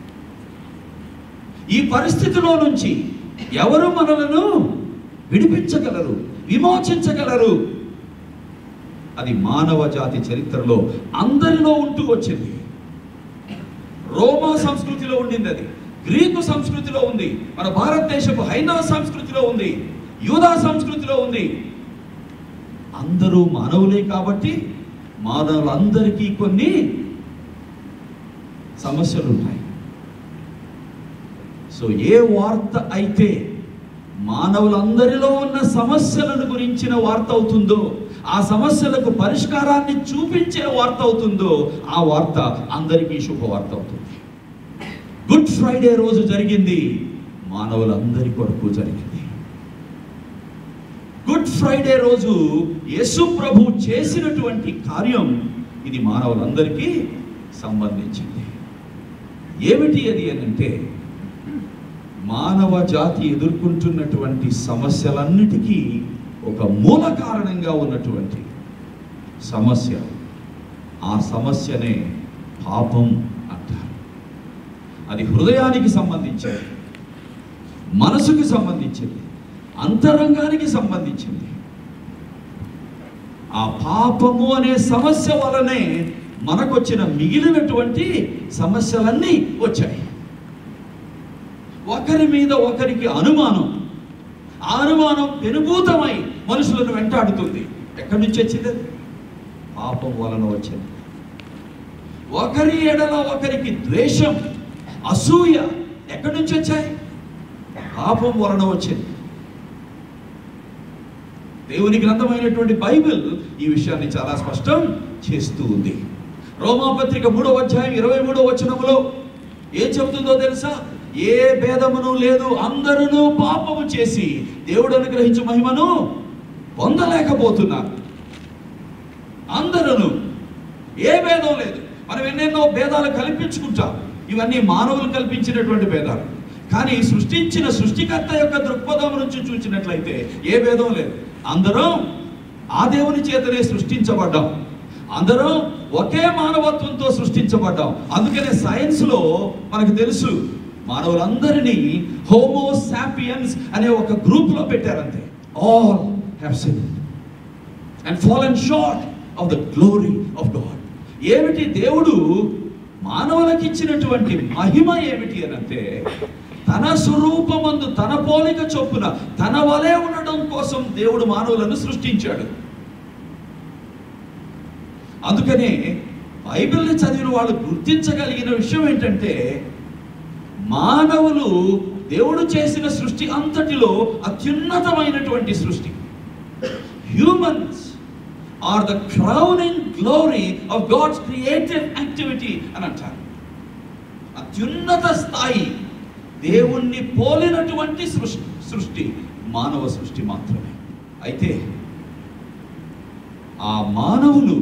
ఈ పరిస్థితిలో నుంచి ఎవరు మనలను విడిపించగలరు విమోచించగలరు అది మానవ జాతి చరిత్రలో అందరిలో ఉంటూ వచ్చింది రోమా సంస్కృతిలో ఉండింది అది గ్రీకు సంస్కృతిలో ఉంది మన భారతదేశపు హైందవ సంస్కృతిలో ఉంది యూదా సంస్కృతిలో ఉంది అందరూ మానవులే కాబట్టి మానవులందరికీ కొన్ని సమస్యలు ఉన్నాయి సో ఏ వార్త అయితే మానవులందరిలో ఉన్న సమస్యలను గురించిన వార్త అవుతుందో ఆ సమస్యలకు పరిష్కారాన్ని చూపించే వార్త అవుతుందో ఆ వార్త అందరికీ శుభవార్త అవుతుంది గుడ్ ఫ్రైడే రోజు జరిగింది మానవులందరి కొరకు జరిగింది గుడ్ ఫ్రైడే రోజు యేసు ప్రభు చేసినటువంటి కార్యం ఇది మానవులందరికీ సంబంధించింది ఏమిటి అది అని అంటే మానవ జాతి ఎదుర్కొంటున్నటువంటి సమస్యలన్నిటికీ ఒక మూల కారణంగా ఉన్నటువంటి సమస్య ఆ సమస్యనే పాపం అంటారు అది హృదయానికి సంబంధించింది మనసుకు సంబంధించింది అంతరంగానికి సంబంధించింది ఆ పాపము అనే సమస్య వలనే మనకొచ్చిన మిగిలినటువంటి సమస్యలన్నీ వచ్చాయి ఒకరి మీద ఒకరికి అనుమానం ఆ అనుమానం పెనుభూతమై మనుషులను వెంటాడుతుంది ఎక్కడి నుంచి వచ్చింది అది? పాపం వలన వచ్చింది ఒకరి ఎడల ఒకరికి ద్వేషం అసూయ ఎక్కడి నుంచి వచ్చాయి పాపం వలన వచ్చింది దేవుని గ్రంథమైనటువంటి బైబిల్ ఈ విషయాన్ని చాలా స్పష్టం చేస్తూ ఉంది రోమాపత్రిక మూడవ అధ్యాయం ఇరవై మూడవ వచనములో ఏం చెబుతుందో తెలుసా ఏ భేదమును లేదు అందరూ పాపము చేసి దేవుడు అనుగ్రహించు మహిమను పొందలేకపోతున్నారు అందరూ ఏ భేదం లేదు మనం ఎన్నెన్నో భేదాలు కల్పించుకుంటాం ఇవన్నీ మానవులు కల్పించినటువంటి భేదాలు కానీ సృష్టించిన సృష్టికర్త యొక్క దృక్పథం నుంచి చూసినట్లయితే ఏ భేదం లేదు అందరం ఆ దేవుని చేతనే సృష్టించబడ్డాం అందరం ఒకే మానవత్వంతో సృష్టించబడ్డాం అందుకనే సైన్స్ లో మనకు తెలుసు మానవులందరినీ హోమో సాపియన్స్ అనే ఒక గ్రూప్ లో పెట్టారంతే all have sin and fallen short of the glory of God ఏమిటి దేవుడు మానవులకు ఇచ్చినటువంటి మహిమ ఏమిటి అని అంటే తన స్వరూపమందు తన పోలిక చొప్పున తన వలె ఉండడం కోసం దేవుడు మానవులను సృష్టించాడు అందుకనే బైబిల్ని చదివిన వాళ్ళు గుర్తించగలిగిన విషయం ఏంటంటే మానవులు దేవుడు చేసిన సృష్టి అంతటిలో అత్యున్నతమైనటువంటి సృష్టి humans are the crowning glory of God's creative activity అని అంటారు అత్యున్నత స్థాయి దేవుణ్ణి పోలినటువంటి సృష్టి సృష్టి మానవ సృష్టి మాత్రమే అయితే ఆ మానవులు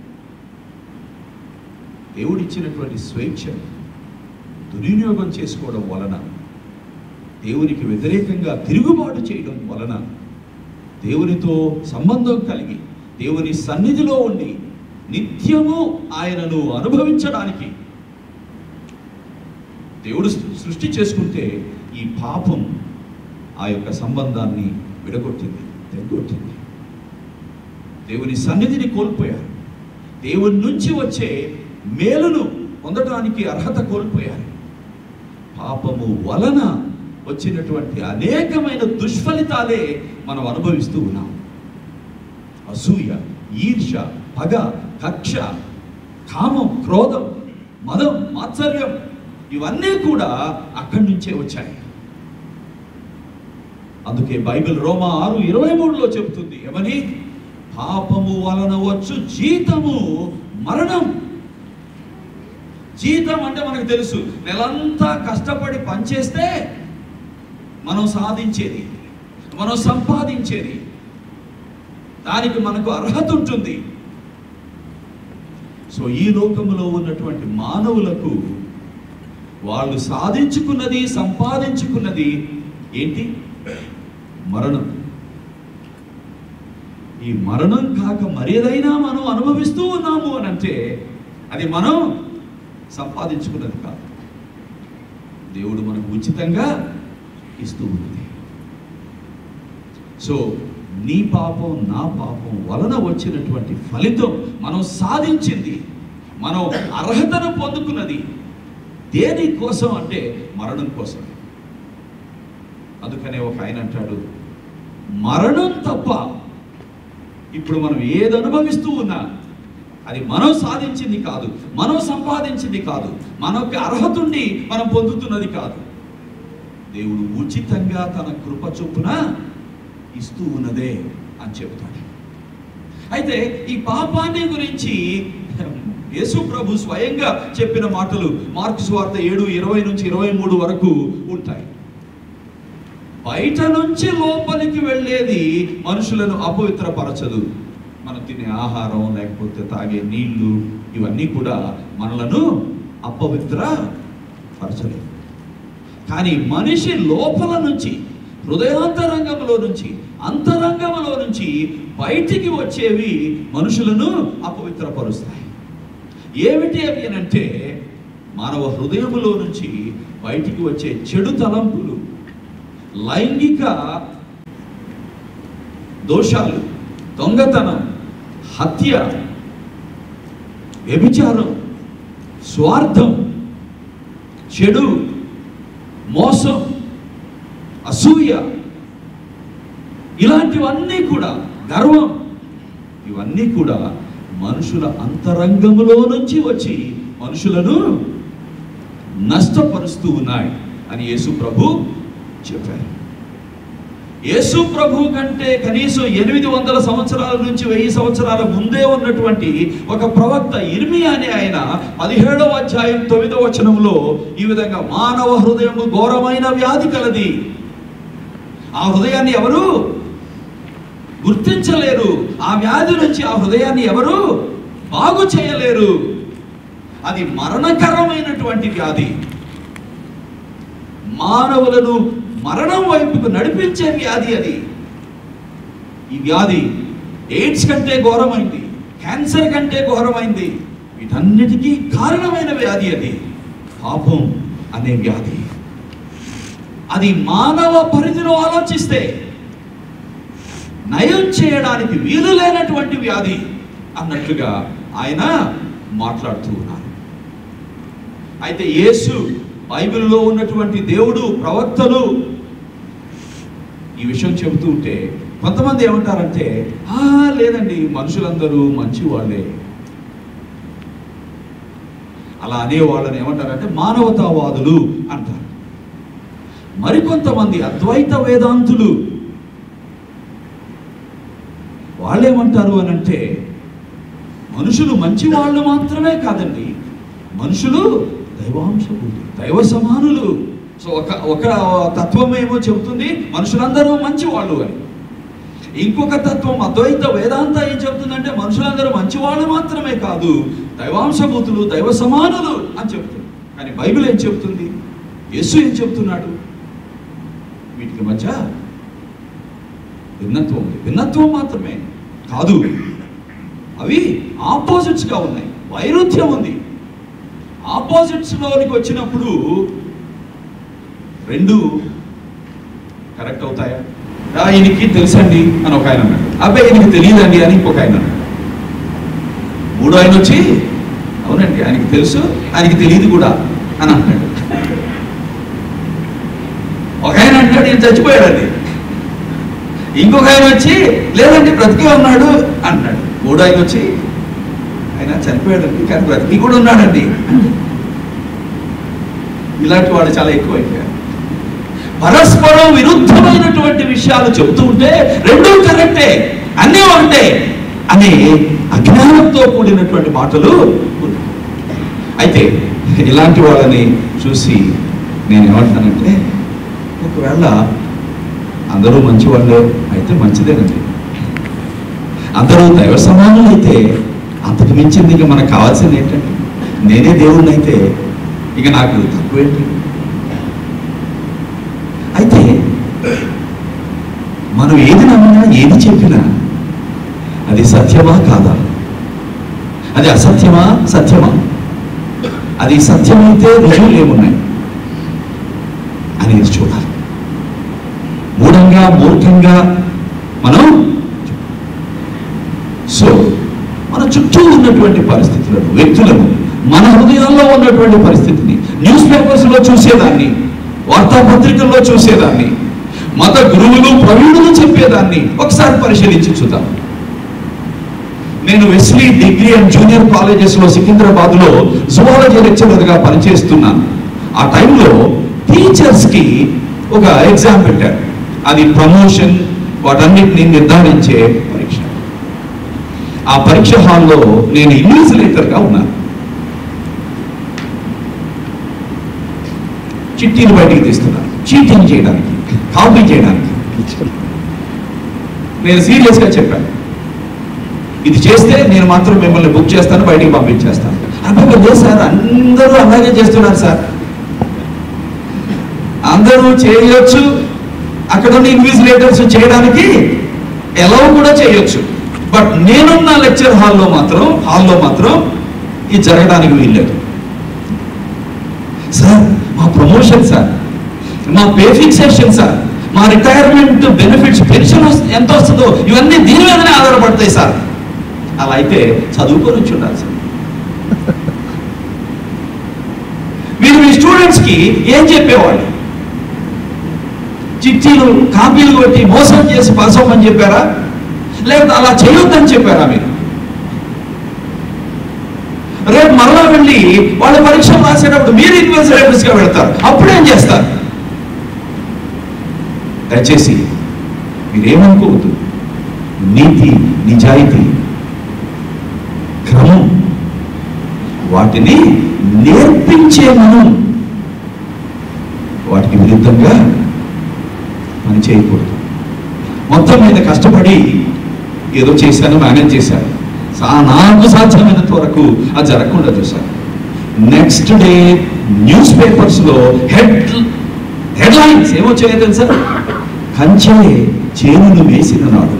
దేవుడిచ్చినటువంటి స్వేచ్ఛ దుర్వినియోగం చేసుకోవడం వలన దేవునికి వ్యతిరేకంగా తిరుగుబాటు చేయడం వలన దేవునితో సంబంధం కలిగి దేవుని సన్నిధిలో ఉండి నిత్యము ఆయనను అనుభవించడానికి దేవుడు సృష్టి చేసుకుంటే ఈ పాపం ఆ యొక్క సంబంధాన్ని విడగొట్టింది తెగొట్టింది దేవుని సన్నిధిని కోల్పోయారు దేవుని నుంచి వచ్చే మేలును పొందడానికి అర్హత కోల్పోయారు పాపము వలన వచ్చినటువంటి అనేకమైన దుష్ఫలితాలే మనం అనుభవిస్తూ ఉన్నాం అసూయ ఈర్ష పగ కక్ష కామం క్రోధం మదం మాత్సర్యం ఇవన్నీ కూడా అక్కడి నుంచే వచ్చాయి అందుకే బైబిల్ రోమా ఆరు ఇరవై మూడులో చెబుతుంది ఏమని పాపము వలన వచ్చు జీతము మరణం జీతం అంటే మనకు తెలుసు నెలంతా కష్టపడి పనిచేస్తే మనం సాధించేది మనం సంపాదించేది దానికి మనకు అర్హత ఉంటుంది సో ఈ లోకములో ఉన్నటువంటి మానవులకు వాళ్ళు సాధించుకున్నది సంపాదించుకున్నది ఏంటి మరణం ఈ మరణం కాక మరేదైనా మనం అనుభవిస్తూ ఉన్నాము అని అంటే అది మనం సంపాదించుకున్నది కాదు దేవుడు మనకు ఉచితంగా ఇస్తూ ఉన్నది సో నీ పాపం నా పాపం వలన వచ్చినటువంటి ఫలితం మనం సాధించింది మనం అర్హతను పొందుకున్నది దేని కోసం అంటే మరణం కోసం అందుకనే ఒక ఆయన అంటాడు మరణం తప్ప ఇప్పుడు మనం ఏది అనుభవిస్తూ ఉన్నా అది మనం సాధించింది కాదు మనం సంపాదించింది కాదు మనకు అర్హత ఉండి మనం పొందుతున్నది కాదు దేవుడు ఉచితంగా తన కృప చొప్పున ఇస్తూ ఉన్నదే అని చెబుతాడు అయితే ఈ పాపాన్ని గురించి యేసు ప్రభు స్వయంగా చెప్పిన మాటలు మార్కు స్వార్థ ఏడు ఇరవై నుంచి ఇరవై మూడు వరకు ఉంటాయి బయట నుంచి లోపలికి వెళ్ళేది మనుషులను అపవిత్రపరచదు మనం తినే ఆహారం లేకపోతే తాగే నీళ్లు ఇవన్నీ కూడా మనలను అపవిత్ర పరచలేదు కానీ మనిషి లోపల నుంచి హృదయాంతరంగంలో నుంచి అంతరంగంలో నుంచి బయటికి వచ్చేవి మనుషులను అపవిత్రపరుస్తాయి ఏమిటి అవి అని అంటే మానవ హృదయములో నుంచి బయటికి వచ్చే చెడు తలంపులు లైంగిక దోషాలు దొంగతనం హత్య వ్యభిచారం స్వార్థం చెడు మోసం అసూయ ఇలాంటివన్నీ కూడా గర్వం ఇవన్నీ కూడా మనుషుల అంతరంగములో నుంచి వచ్చి మనుషులను నష్టపరుస్తూ ఉన్నాయి అని యేసు ప్రభు చెప్పారు యేసు ప్రభు కంటే కనీసం ఎనిమిది వందల సంవత్సరాల నుంచి వెయ్యి సంవత్సరాల ముందే ఉన్నటువంటి ఒక ప్రవక్త ఇర్మి అనే ఆయన పదిహేడవ అధ్యాయం తొమ్మిదవ వచనంలో ఈ విధంగా మానవ హృదయము ఘోరమైన వ్యాధి కలది ఆ హృదయాన్ని ఎవరు గుర్తించలేరు ఆ వ్యాధి నుంచి ఆ హృదయాన్ని ఎవరు బాగు చేయలేరు అది మరణకరమైనటువంటి వ్యాధి మానవులను మరణం వైపుకు నడిపించే వ్యాధి అది ఈ వ్యాధి ఎయిడ్స్ కంటే ఘోరమైంది క్యాన్సర్ కంటే ఘోరమైంది వీటన్నిటికీ కారణమైన వ్యాధి అది పాపం అనే వ్యాధి అది మానవ పరిధిలో ఆలోచిస్తే నయం చేయడానికి వీలు లేనటువంటి వ్యాధి అన్నట్లుగా ఆయన మాట్లాడుతూ ఉన్నారు అయితే యేసు బైబిల్లో ఉన్నటువంటి దేవుడు ప్రవక్తలు ఈ విషయం చెబుతూ ఉంటే కొంతమంది ఏమంటారంటే ఆ లేదండి మనుషులందరూ మంచి వాళ్ళే అలా అనే వాళ్ళని ఏమంటారంటే మానవతావాదులు అంటారు మరికొంతమంది అద్వైత వేదాంతులు వాళ్ళేమంటారు అని అంటే మనుషులు మంచి వాళ్ళు మాత్రమే కాదండి మనుషులు దైవాంశకులు దైవ సమానులు సో ఒక ఒక తత్వం ఏమో చెబుతుంది మనుషులందరూ మంచి వాళ్ళు అని ఇంకొక తత్వం అద్వైత వేదాంత ఏం చెబుతుందంటే మనుషులందరూ మంచి వాళ్ళు మాత్రమే కాదు దైవాంశభూతులు దైవ సమానులు అని చెబుతుంది కానీ బైబిల్ ఏం చెబుతుంది యేసు ఏం చెబుతున్నాడు వీటికి మధ్య భిన్నత్వం ఉంది భిన్నత్వం మాత్రమే కాదు అవి ఆపోజిట్స్గా ఉన్నాయి వైరుధ్యం ఉంది ఆపోజిట్స్లోనికి వచ్చినప్పుడు రెండు కరెక్ట్ అవుతాయా "ఆ, ఈయనకి తెలుసండి అని ఒక ఆయన అన్నాడు అబ్బాయి ఈయనకి తెలియదండి అని ఇంకొక ఆయన అన్నాడు మూడో ఆయన వచ్చి అవునండి ఆయనకి తెలుసు ఆయనకి తెలియదు కూడా అని అన్నాడు ఒక ఆయన అంటాడు ఈయన చచ్చిపోయాడండి ఇంకొక ఆయన వచ్చి లేదండి బ్రతికే ఉన్నాడు అన్నాడు మూడో ఆయన వచ్చి ఆయన చనిపోయాడండి కానీ బ్రతికి కూడా ఉన్నాడండి ఇలాంటి వాళ్ళు చాలా ఎక్కువ అయిపోయారు పరస్పరం విరుద్ధమైనటువంటి విషయాలు చెబుతూ ఉంటే రెండూ కరెక్టే అన్నీ ఒకటే అనే అజ్ఞానంతో కూడినటువంటి మాటలు ఉన్నాయి. అయితే ఇలాంటి వాళ్ళని చూసి నేను ఏమంటానంటే ఒకవేళ అందరూ మంచివాళ్ళే అయితే మంచిదేనండి అందరూ దైవ సమానులు అయితే అంతకు మించింది ఇక మనకు కావాల్సింది ఏంటంటే నేనే దేవుణ్ణి అయితే ఇక నాకు తక్కువేంటి అయితే మనం ఏది నమ్మినా ఏది చెప్పినా అది సత్యమా కాదా అది అసత్యమా సత్యమా అది సత్యమైతే రుజువులు ఏమున్నాయి అనేది చూడాలి మూఢంగా మూర్ఖంగా మనం సో మన చుట్టూ ఉన్నటువంటి పరిస్థితులను వ్యక్తులను మన హృదయాల్లో ఉన్నటువంటి పరిస్థితిని న్యూస్ పేపర్స్లో చూసేదాన్ని వార్తాపత్రికల్లో చూసేదాన్ని మత గురువులు ప్రవీణులు చెప్పేదాన్ని ఒకసారి పరిశీలించి చూద్దాం నేను Wesley degree and junior colleges లో సికింద్రాబాద్ లో జువాలజీ లెక్చరర్ గా పనిచేస్తున్నాను ఆ టైంలో టీచర్స్ కి ఒక ఎగ్జామ్ పెట్టారు అది ప్రమోషన్ వాటన్నిటిని నిర్ధారించే పరీక్ష ఆ పరీక్ష హాల్లో నేను ఇన్విజిలేటర్ గా ఉన్నాను చిట్టీలు బయటికి తీస్తున్నాను చీటింగ్ చేయడానికి కాపీ చేయడానికి నేను సీరియస్ గా చెప్పాను ఇది చేస్తే నేను మాత్రం మిమ్మల్ని బుక్ చేస్తాను బయటికి పంపించేస్తాను అబ్బాయి లేదు సార్ అందరూ అలాగే చేస్తున్నారు సార్ అందరూ చేయొచ్చు అక్కడ ఉన్న ఇన్విజిలేటర్స్ చేయడానికి ఎలా కూడా చేయొచ్చు బట్ నేనున్న లెక్చర్ హాల్లో మాత్రం హాల్లో మాత్రం ఇది జరగడానికి వీల్లేదు సార్ మా ప్రమోషన్ సార్ మా పే ఫిక్సేషన్ సార్ మా రిటైర్మెంట్ బెనిఫిట్స్ పెన్షన్ ఎంత వస్తుందో ఇవన్నీ దీని మీదనే ఆధారపడతాయి సార్ అలా అయితే చదువుకొని వచ్చి ఉండాలి సార్ మీరు మీ స్టూడెంట్స్ కి ఏం చెప్పేవాళ్ళు చిట్టీలు కాపీలు కొట్టి మోసం చేసి పాస్ అవ్వమని చెప్పారా లేకపోతే అలా చేయొద్దని చెప్పారా మీరు రేపు మరలా వెళ్ళి వాళ్ళ పరీక్ష రాసేటప్పుడు మీరు ఇన్వెస్టిగేటర్స్ గా పెడతారు అప్పుడేం చేస్తారు దయచేసి మీరేమనుకోవద్దు నీతి నిజాయితీ క్రమం వాటిని నేర్పించే మనం వాటికి విరుద్ధంగా పని చేయకూడదు మొత్తం మీద కష్టపడి ఏదో చేశాను మేనేజ్ చేశాను సా- నాకు సాధ్యమైనంత వరకు అది జరగకుండా చూశాను నెక్స్ట్ డే న్యూస్ పేపర్స్ లో హెడ్ హెడ్లైన్స్ ఏమొచ్చాయో తెలుసా కంచె చేనును వేసిన నాడు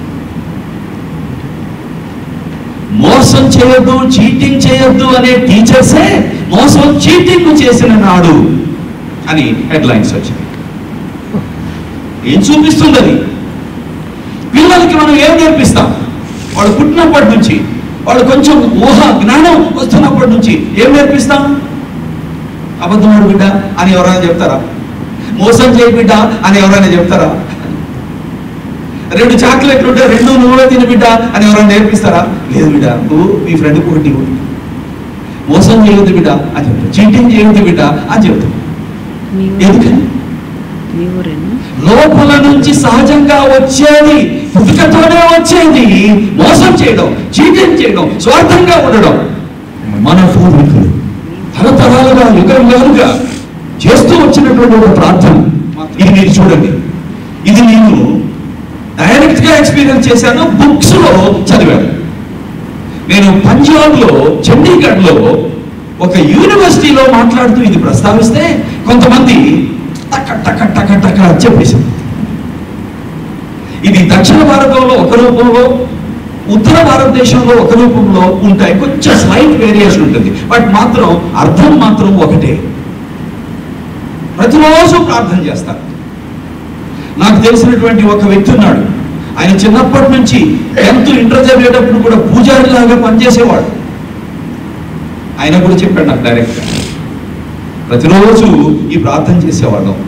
మోసం చేయొద్దు చీటింగ్ చేయొద్దు అనే టీచర్సే మోసం చీటింగ్ చేసిన నాడు అని హెడ్లైన్స్ వచ్చాయి ఏం చూపిస్తుంది అది పిల్లలకి మనం ఏం నేర్పిస్తాం వాళ్ళు పుట్టినప్పటి నుంచి వాళ్ళు కొంచెం ఊహ జ్ఞానం వస్తున్నప్పటి నుంచి ఏం నేర్పిస్తాం అబద్ధమాడు బిడ్డ అని ఎవరైనా చెప్తారా మోసం చేయి బిడ్డ అని ఎవరైనా చెప్తారా రెండు చాక్లెట్లు ఉంటే రెండు నువ్వే తిని బిడ్డ అని ఎవరైనా నేర్పిస్తారా లేదు బిడ్డ నువ్వు మీ ఫ్రెండ్కి ఒకటి ఇవ్వు. మోసం చేయొద్దు బిడ్డ అని చెప్తా చీటింగ్ చేయొద్దు బిడ్డ అని చెప్తా మీ ఎందుకని మీ ఊరేనా లోపల నుంచి సహజంగా వచ్చేది పుట్టుకతోనే వచ్చేది మోసం చేయడం చీటింగ్ చేయడం స్వార్థంగా ఉండడం మన పూర్వీకులు తరతరాలుగా యుగ యుగాలుగా చేస్తూ వచ్చినటువంటి ఒక ప్రార్థన ఇది మీరు చూడండి ఇది నేను డైరెక్ట్ గా ఎక్స్పీరియన్స్ చేశాను బుక్స్ లో చదివాను నేను పంజాబ్ లో చండీగఢ్ లో ఒక యూనివర్సిటీలో మాట్లాడుతూ ఇది ప్రస్తావిస్తే కొంతమంది టక టక టక టక చెప్పేసింది ఇది దక్షిణ భారతంలో ఒక రూపంలో ఉత్తర భారతదేశంలో ఒక రూపంలో ఉంటాయి కొంచెం స్లైట్ వేరియేషన్ ఉంటుంది బట్ మాత్రం అర్థం మాత్రం ఒకటే ప్రతిరోజు ప్రార్థన చేస్తారు నాకు తెలిసినటువంటి ఒక వ్యక్తి ఉన్నాడు ఆయన చిన్నప్పటి నుంచి టెన్త్ ఇంటర్ చదివేటప్పుడు కూడా పూజారిలాగా పనిచేసేవాడు ఆయన కూడా చెప్పాడు నాకు డైరెక్ట్గా ప్రతిరోజు ఈ ప్రార్థన చేసేవాళ్ళం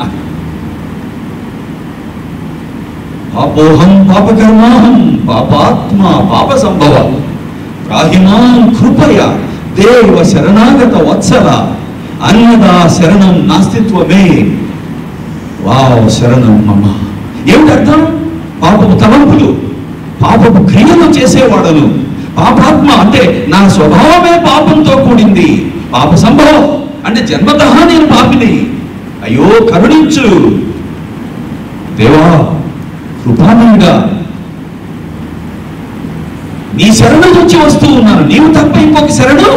పాపోహం పాపకర్మాహం పాపాత్మ పాప సంభవ రాహిమాం కృపయ దేవ శరణాగత వత్సల అన్నదా శరణం నాస్తిత్వమే వావ్ శరణం మమ ఏమిటి అర్థం పాపపు తలంపులు పాపపు క్రియలు చేసేవాడను పాపాత్మ అంటే నా స్వభావమే పాపంతో కూడింది పాప సంభవం అంటే జన్మతః నేను పాపిని అయ్యో కరుణించు దేవా కృపామయుడా నీ శరణు వచ్చి వస్తూ ఉన్నాను నీవు తప్ప ఇంకొక శరణు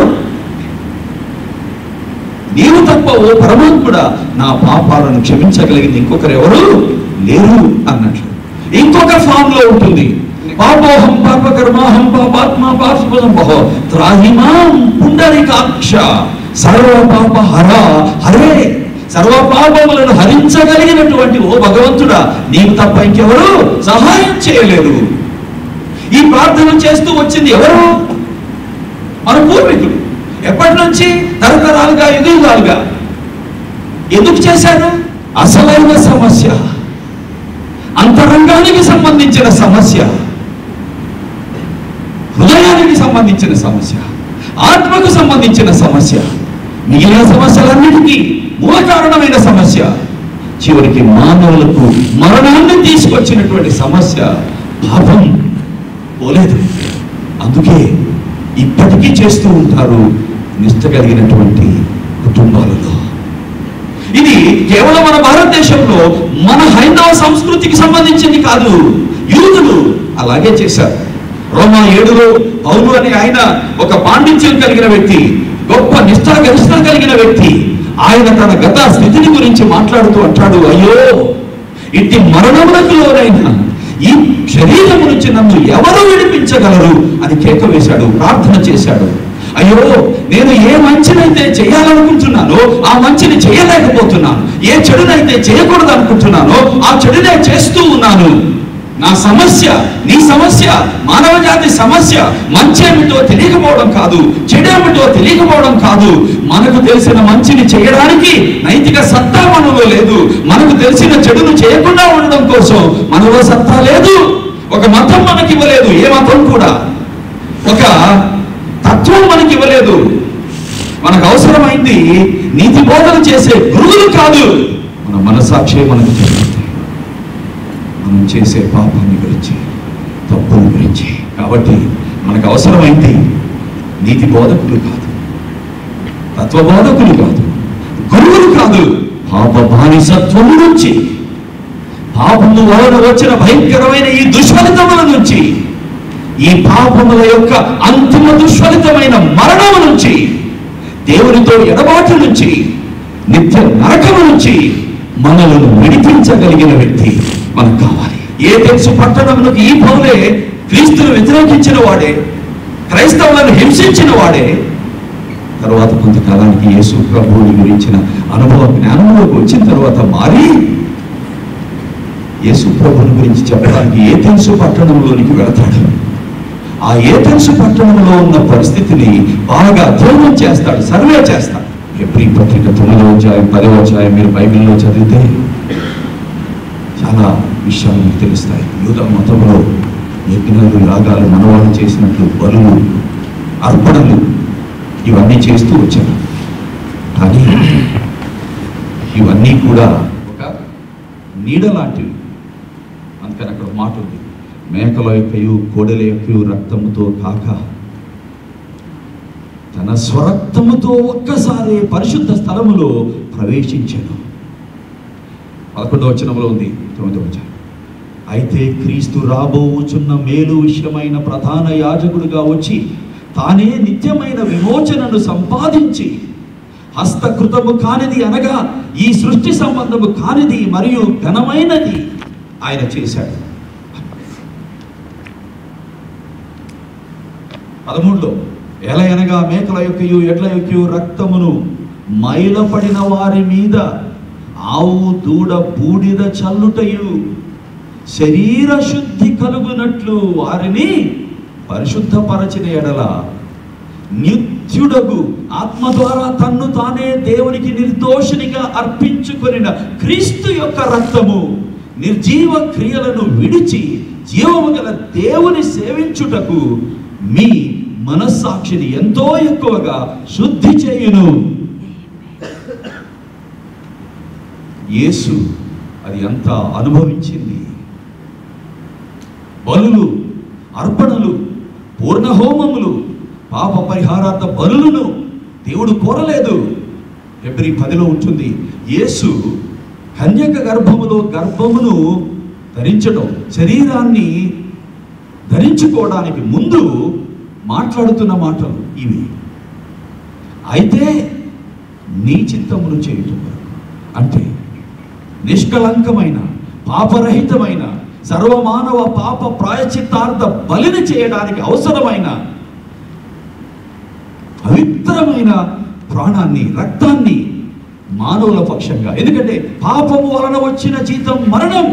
నీవు తప్ప ఓ పరమాత్ముడా నా పాపాలను క్షమించగలిగింది ఇంకొకరు ఎవరు లేరు అన్నట్లు ఇంకొక ఫామ్ లో ఉంటుంది పాపోహం పాపకర్మాహం పాపాత్మ పాపో త్రాహిమాం పుండరికాక్ష సర్వ పాప హర హరే సర్వ పాపములను హరించగలిగినటువంటి ఓ భగవంతుడా నీవు తప్ప ఇంకెవరు సహాయం చేయలేరు ఈ ప్రార్థన చేస్తూ వచ్చింది ఎవరు మన పూర్వీకులు ఎప్పటి నుంచి తరతరాలుగా యుగాలుగా ఎందుకు చేశారు అసలైన సమస్య అంతరంగానికి సంబంధించిన సమస్య హృదయానికి సంబంధించిన సమస్య ఆత్మకు సంబంధించిన సమస్య మిగిలిన సమస్యలన్నిటికీ మూల కారణమైన సమస్య చివరికి మానవులకు మరణాన్ని తీసుకొచ్చినటువంటి సమస్య పాపం పోలేదు అందుకే ఇప్పటికీ చేస్తూ ఉంటారు నిష్ట కలిగినటువంటి కుటుంబాలలో ఇది కేవలం మన భారతదేశంలో మన హైందవ సంస్కృతికి సంబంధించింది కాదు యూదులు అలాగే చేశారు రోమా ఏడులో పౌలు అనే ఆయన ఒక పాండిత్యం కలిగిన వ్యక్తి గొప్ప నిష్ఠా గరిష్ట కలిగిన వ్యక్తి ఆయన తన గత స్థితిని గురించి మాట్లాడుతూ అంటాడు అయ్యో ఇట్టి మరణములకు లోనైన ఈ శరీరము నుంచి నన్ను ఎవరు విడిపించగలరు అని కేక వేశాడు ప్రార్థన చేశాడు అయ్యో నేను ఏ మంచినైతే చేయాలనుకుంటున్నానో ఆ మంచిని చేయలేకపోతున్నాను ఏ చెడునైతే చేయకూడదు అనుకుంటున్నానో ఆ చెడునే చేస్తూ ఉన్నాను నా సమస్య నీ సమస్య మానవ జాతి సమస్య మంచేమిటో తెలియకపోవడం కాదు చెడేమిటో తెలియకపోవడం కాదు మనకు తెలిసిన మంచిని చేయడానికి నైతిక సత్తా మనలో లేదు మనకు తెలిసిన చెడును చేయకుండా ఉండడం కోసం మనలో సత్తా లేదు ఒక మతం మనకి ఇవ్వలేదు ఏ మతం కూడా ఒక తత్వం మనకి ఇవ్వలేదు మనకు అవసరమైంది నీతి బోధన చేసే గురువులు కాదు మన మనసాక్షి మనకు చెప్తుంది మనం చేసే పాపాన్ని గురించి తప్పుల గురించి కాబట్టి మనకు అవసరమైంది నీతి బోధకులు కాదు తత్వ బోధకులు కాదు గురువులు కాదు పాప బానిసత్వము నుంచి పాపము వలన వచ్చిన భయంకరమైన ఈ దుష్ఫలితముల నుంచి ఈ పాపముల యొక్క అంతిమ దుష్ఫలితమైన మరణము నుంచి దేవునితో ఎడబాటు నుంచి నిత్య నరకము నుంచి మనలను విడిపించగలిగిన వ్యక్తి మనకు కావాలి ఏ తెలుసు పట్టణములకు ఈ పౌలే క్రీస్తును వ్యతిరేకించిన వాడే క్రైస్తవులను హింసించిన వాడే తర్వాత కొంతకాలానికి యేసు ప్రభువుని గురించిన అనుభవ జ్ఞానంలోకి వచ్చిన తర్వాత మారి యేసు ప్రభుని గురించి చెప్పడానికి ఏ తెలుసు పట్టణంలోనికి వెళతాడు ఆ ఏ తెలుసు పట్టణంలో ఉన్న పరిస్థితిని బాగా అధ్యయనం చేస్తాడు సర్వే చేస్తాడు ఎప్రి పత్రిక తొమ్మిదవ అధ్యాయం పదవ అధ్యాయం మీరు బైబిల్లో చదివితే చాలా విషయాలు మీకు తెలుస్తాయి యూద మతంలో యజ్ఞాలు యాగాలు మనవాళ్ళు చేసినట్లు బలులు అర్పణలు ఇవన్నీ చేస్తూ వచ్చారు కానీ ఇవన్నీ కూడా ఒక నీడ లాంటివి అందుకని అక్కడ ఒక మాట ఉంది మేకల యొక్కయు కోడెల యొక్కయు రక్తముతో కాక తన స్వరక్తముతో ఒక్కసారి పరిశుద్ధ స్థలములో ప్రవేశించాను పదకొండవ వచనంలో ఉంది తొమ్మిదవ వచనం అయితే క్రీస్తు రాబోచున్న మేలు విషయమైన ప్రధాన యాజకుడుగా వచ్చి తానే నిత్యమైన విమోచనను సంపాదించి హస్తకృతము కానిది అనగా ఈ సృష్టి సంబంధము కానిది మరియు ఘనమైనది ఆయన చేశాడు పదమూడులో ఎలా అనగా మేకల యొక్కయు ఎడ్ల యొక్కయు రక్తమును మైలపడిన వారి మీద ఆవు దూడ బూడిద చల్లుటయు శరీర శుద్ధి కలుగునట్లు వారిని పరిశుద్ధపరచిన ఎడల నిత్యుడగు ఆత్మ ద్వారా తన్ను తానే దేవునికి నిర్దోషినిగా అర్పించుకొనిన క్రీస్తు యొక్క రక్తము నిర్జీవ క్రియలను విడిచి జీవము గల దేవుని సేవించుటకు మీ మనస్సాక్షిని ఎంతో ఎక్కువగా శుద్ధి చేయును యేసు అది ఎంత అనుభవించింది బలులు అర్పణలు పూర్ణ హోమములు పాప పరిహారార్థ బలులను దేవుడు కోరలేదు ఎబ్రి పదిలో ఉంటుంది యేసు కన్యక గర్భములో గర్భమును ధరించడం శరీరాన్ని ధరించుకోవడానికి ముందు మాట్లాడుతున్న మాటలు ఇవి అయితే నీ చిత్తమును చేయటం కొరకు. అంటే నిష్కలంకమైన పాపరహితమైన సర్వమానవ పాప ప్రాయచిత్తార్థ బలిని చేయడానికి అవసరమైన పవిత్రమైన ప్రాణాన్ని రక్తాన్ని మానవుల పక్షంగా ఎందుకంటే పాపము వలన వచ్చిన జీతం మరణం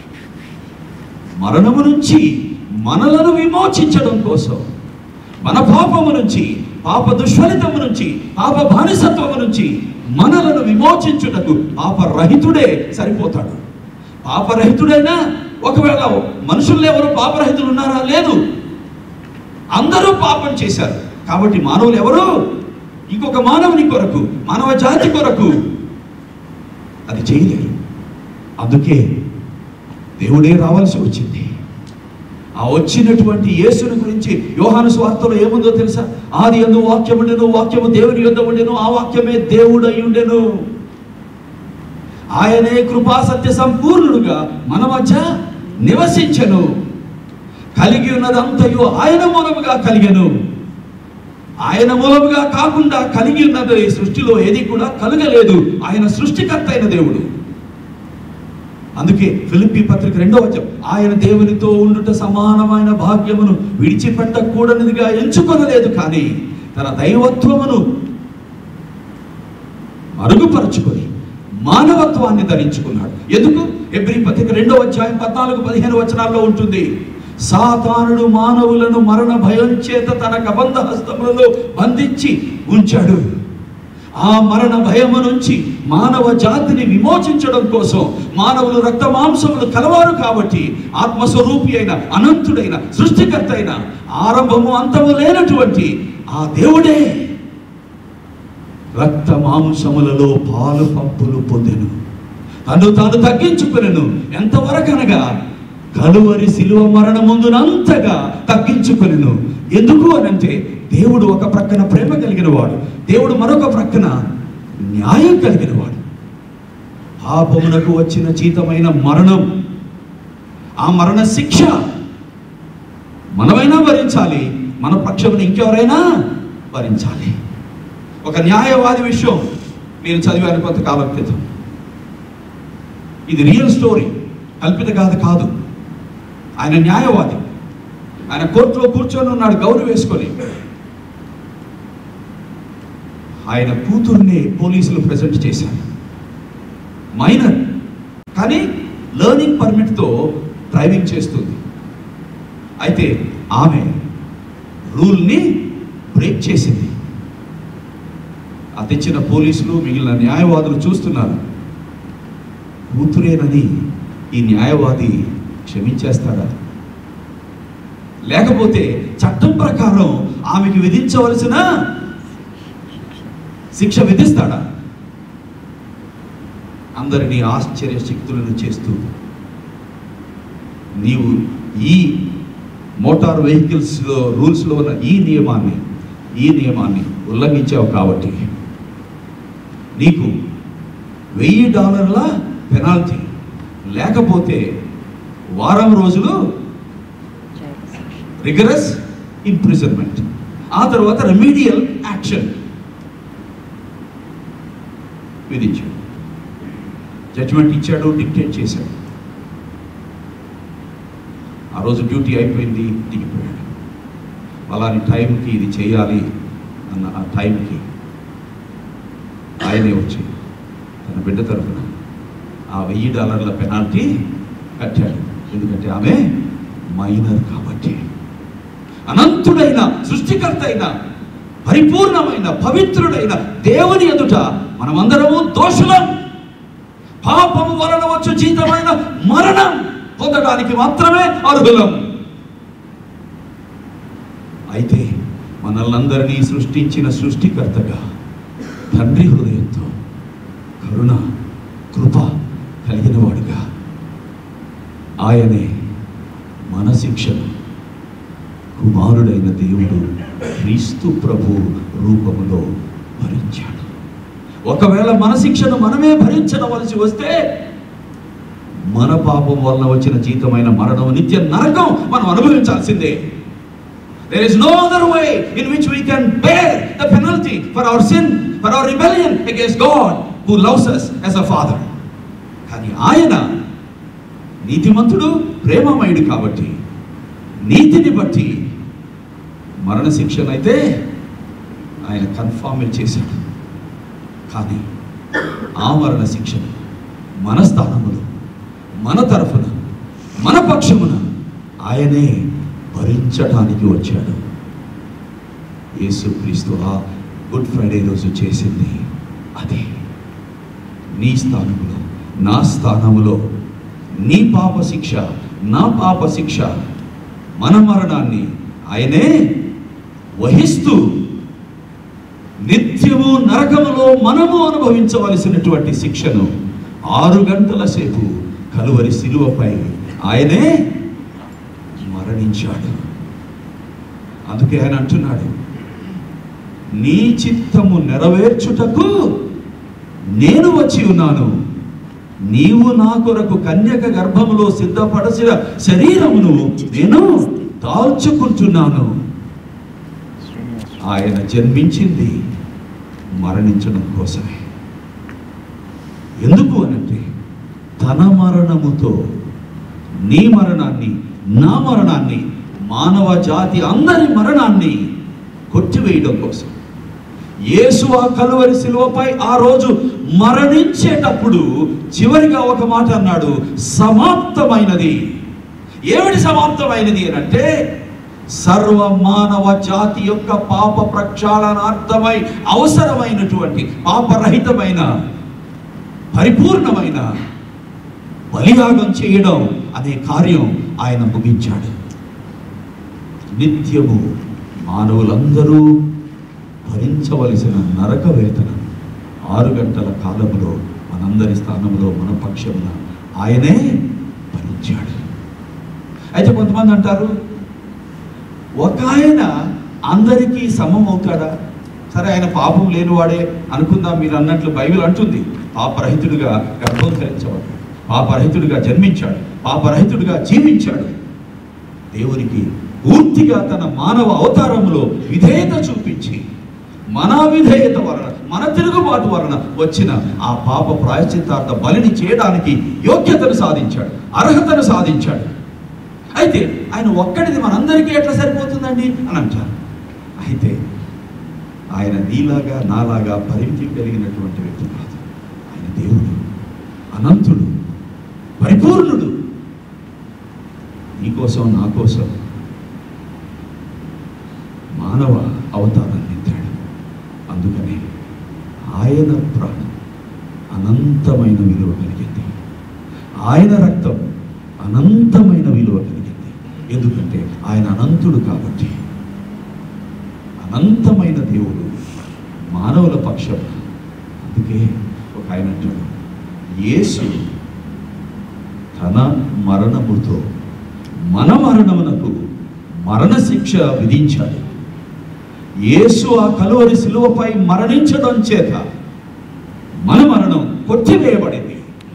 మరణము నుంచి మనలను విమోచించడం కోసం మన పాపము నుంచి పాప దుష్ఫలితము నుంచి పాప బానిసత్వము నుంచి మనలను విమోచించుటకు పాపరహితుడే సరిపోతాడు పాపరహితుడైనా ఒకవేళ మనుషుల్లో ఎవరు పాపరహితులు ఉన్నారా లేదు అందరూ పాపం చేశారు కాబట్టి మానవులు ఎవరు ఇంకొక మానవుని కొరకు మానవ జాతి కొరకు అది చేయలేరు అందుకే దేవుడే రావాల్సి వచ్చింది ఆ వచ్చినటువంటి యేసుని గురించి యోహాను స్వార్థలో ఏముందో తెలుసా ఆది ఎందు వాక్యం ఉండెను వాక్యము దేవుని యొద్ద ఉండెను ఆ వాక్యమే దేవుడై ఉండెను ఆయనే కృపా సత్య సంపూర్ణుడుగా మన మధ్య నివసించెను కలిగి ఉన్నదంతయు ఆయన మూలముగా కలిగెను ఆయన మూలముగా కాకుండా కలిగి ఉన్నది ఈ సృష్టిలో ఏది కూడా కలగలేదు ఆయన సృష్టికర్త అయిన దేవుడు అందుకే ఫిలిప్పి పత్రిక రెండో వచ్చం ఆయన దేవునితో ఉండుట సమానమైన భాగ్యమును విడిచిపెట్టకూడనిదిగా ఎంచుకొనలేదు కానీ తన దైవత్వమును మరుగుపరుచుకొని మానవత్వాన్ని ధరించుకున్నాడు ఎందుకు ఎబ్రి పత్రిక రెండో అధ్యాయం పద్నాలుగు పదిహేను వచనాల్లో ఉంటుంది సాతానుడు మానవులను మరణ భయం చేత తన కబంధ హస్తములలో బంధించి ఉంచాడు ఆ మరణ భయము నుంచి మానవ జాతిని విమోచించడం కోసం మానవులు రక్త మాంసములు కలవారు కాబట్టి ఆత్మస్వరూపి అయిన అనంతుడైన సృష్టికర్త అయిన ఆరంభము అంతము లేనటువంటి ఆ దేవుడే రక్త మాంసములలో పాలు పంపులు పొందెను తను తాను తగ్గించుకునెను ఎంతవరకనగా కలువరి శిలువ మరణముందునంతగా తగ్గించుకొనెను ఎందుకు అనంటే దేవుడు ఒక ప్రక్కన ప్రేమ కలిగిన వాడు దేవుడు మరొక ప్రక్కన న్యాయం కలిగిన వాడు పాపమునకు వచ్చిన జీతమైన మరణం ఆ మరణ శిక్ష మనమైనా భరించాలి మన పక్షమున ఇంకెవరైనా భరించాలి ఒక న్యాయవాది విషయం నేను చదివాను కొంతకాలం క్రితం ఇది రియల్ స్టోరీ కల్పిత గాథ కాదు ఆయన న్యాయవాది ఆయన కోర్టులో కూర్చొని ఉన్నాడు గౌరవ వేసుకొని ఆయన కూతుర్ని పోలీసులు ప్రెజెంట్ చేశారు మైనర్ కానీ లెర్నింగ్ పర్మిట్తో డ్రైవింగ్ చేస్తుంది అయితే ఆమె రూల్ని బ్రేక్ చేసింది ఆ తెచ్చిన పోలీసులు మిగిలిన న్యాయవాదులు చూస్తున్నారు కూతురేనని ఈ న్యాయవాది క్షమించేస్తాడా లేకపోతే చట్టం ప్రకారం ఆమెకి విధించవలసిన శిక్ష విధిస్తాడా అందరినీ ఆశ్చర్య శక్తులను చేస్తూ నీవు ఈ మోటార్ వెహికల్స్లో రూల్స్లో ఉన్న ఈ నియమాన్ని ఈ నియమాన్ని ఉల్లంఘించావు కాబట్టి నీకు వెయ్యి డాలర్ల పెనాల్టీ లేకపోతే వారం రోజులు రిగరస్ ఇంప్రిజన్మెంట్ ఆ తర్వాత రెమీడియల్ యాక్షన్ విధించాడు జడ్జిమెంట్ ఇచ్చాడు డిక్టేట్ చేశాడు ఆ రోజు డ్యూటీ అయిపోయింది దిగిపోయాడు అలాని టైంకి ఇది చేయాలి అన్న ఆ టైంకి ఆయనే వచ్చి తన బిడ్డ తరఫున ఆ వెయ్యి డాలర్ల పెనాల్టీ కట్టాడు ఎందుకంటే ఆమె మైనర్ కాబట్టి అనంతుడైన సృష్టికర్త అయిన పరిపూర్ణమైన పవిత్రుడైన దేవుని ఎదుట మనమందరము దోషులం పాపము వలన వచ్చు జీతమైన మరణం పొందడానికి మాత్రమే అర్హులం అయితే మనల్నందరినీ సృష్టించిన సృష్టికర్తగా తండ్రి హృదయంతో కరుణ కృప కలిగిన వాడుగా ఆయనే మన శిక్షను కుమారుడైన దేవుడు క్రీస్తు ప్రభు రూపములో భరించాడు ఒకవేళ మన శిక్షను మనమే భరించవలసి వస్తే మన పాపం వలన వచ్చిన జీతమైన మరణం నిత్య నరకం మనం అనుభవించాల్సిందే There is no other way in which we can bear the penalty for our sin, for our rebellion against God who loves us as a father. కానీ ఆయన నీతిమంతుడు ప్రేమమయుడు కాబట్టి నీతిని బట్టి మరణశిక్షనైతే ఆయన కన్ఫామ్ చేశాడు కానీ ఆ మరణ శిక్షను మన స్థానములో మన తరఫున మన పక్షమున ఆయనే భరించడానికి వచ్చాడు యేసుక్రీస్తు ఆ గుడ్ ఫ్రైడే రోజు చేసింది అదే నీ స్థానములో నా స్థానములో నీ పాప శిక్ష నా పాప శిక్ష మన మరణాన్ని ఆయనే వహిస్తూ నిత్యము నరకములో మనము అనుభవించవలసినటువంటి శిక్షను ఆరు గంటల సేపు కలువరి శిలువపై ఆయనే మరణించాడు అందుకే ఆయన అంటున్నాడు నీ చిత్తము నెరవేర్చుటకు నేను వచ్చి ఉన్నాను నీవు నా కొరకు కన్యక గర్భములో సిద్ధపడసిన శరీరమును నేను దాల్చుకుంటున్నాను ఆయన జన్మించింది మరణించడం కోసమే ఎందుకు అనంటే తన మరణముతో నీ మరణాన్ని నా మరణాన్ని మానవ జాతి అందరి మరణాన్ని కొట్టివేయడం కోసం యేసు ఆ కలువరి శిలువపై ఆ రోజు మరణించేటప్పుడు చివరిగా ఒక మాట అన్నాడు సమాప్తమైనది ఏమిటి సమాప్తమైనది అని అంటే సర్వ మానవ జాతి యొక్క పాప ప్రక్షాళనార్థమై అవసరమైనటువంటి పాపరహితమైన పరిపూర్ణమైన బలియాగం చేయడం అనే కార్యం ఆయన ముగించాడు నిత్యము మానవులందరూ భరించవలసిన నరక వేతన ఆరు గంటల కాలంలో మనందరి స్థానంలో మన పక్షమున ఆయనే భరించాడు అయితే కొంతమంది అంటారు ఒక ఆయన అందరికీ సమం అవుతాడా సరే ఆయన పాపం లేనివాడే అనుకుందాం మీరు అన్నట్లు బైబిల్ అంటుంది పాపరహితుడిగా గర్భం ధరించబడ్డాడు పాపరహితుడిగా జన్మించాడు పాపరహితుడిగా జీవించాడు దేవునికి పూర్తిగా తన మానవ అవతారంలో విధేయత చూపించి మన విధేయత వలన మన తిరుగుబాటు వలన వచ్చిన ఆ పాప ప్రాయశ్చిత్తార్థ బలిని చేయడానికి యోగ్యతను సాధించాడు అర్హతను సాధించాడు అయితే ఆయన ఒక్కడిది మనందరికీ ఎట్లా సరిపోతుందండి అని అంటారు అయితే ఆయన నీలాగా నాలాగా పరిమితి కలిగినటువంటి వ్యక్తి కాదు ఆయన దేవుడు అనంతుడు పరిపూర్ణుడు నీకోసం నా కోసం మానవ అవతారాన్ని ఎత్తాడు అందుకనే ఆయన ప్రాణం అనంతమైన విలువ కలిగింది ఆయన రక్తం అనంతమైన విలువ కలిగింది ఎందుకంటే ఆయన అనంతుడు కాబట్టి అనంతమైన దేవుడు మానవుల పక్షం అందుకే ఒక ఆయన అంటాడు యేసు తన మరణముతో మన మరణమునకు మరణశిక్ష విధించాడు యేసు ఆ కలువరి శిలువపై మరణించడం చేత మన మరణం కొట్టివేయబడింది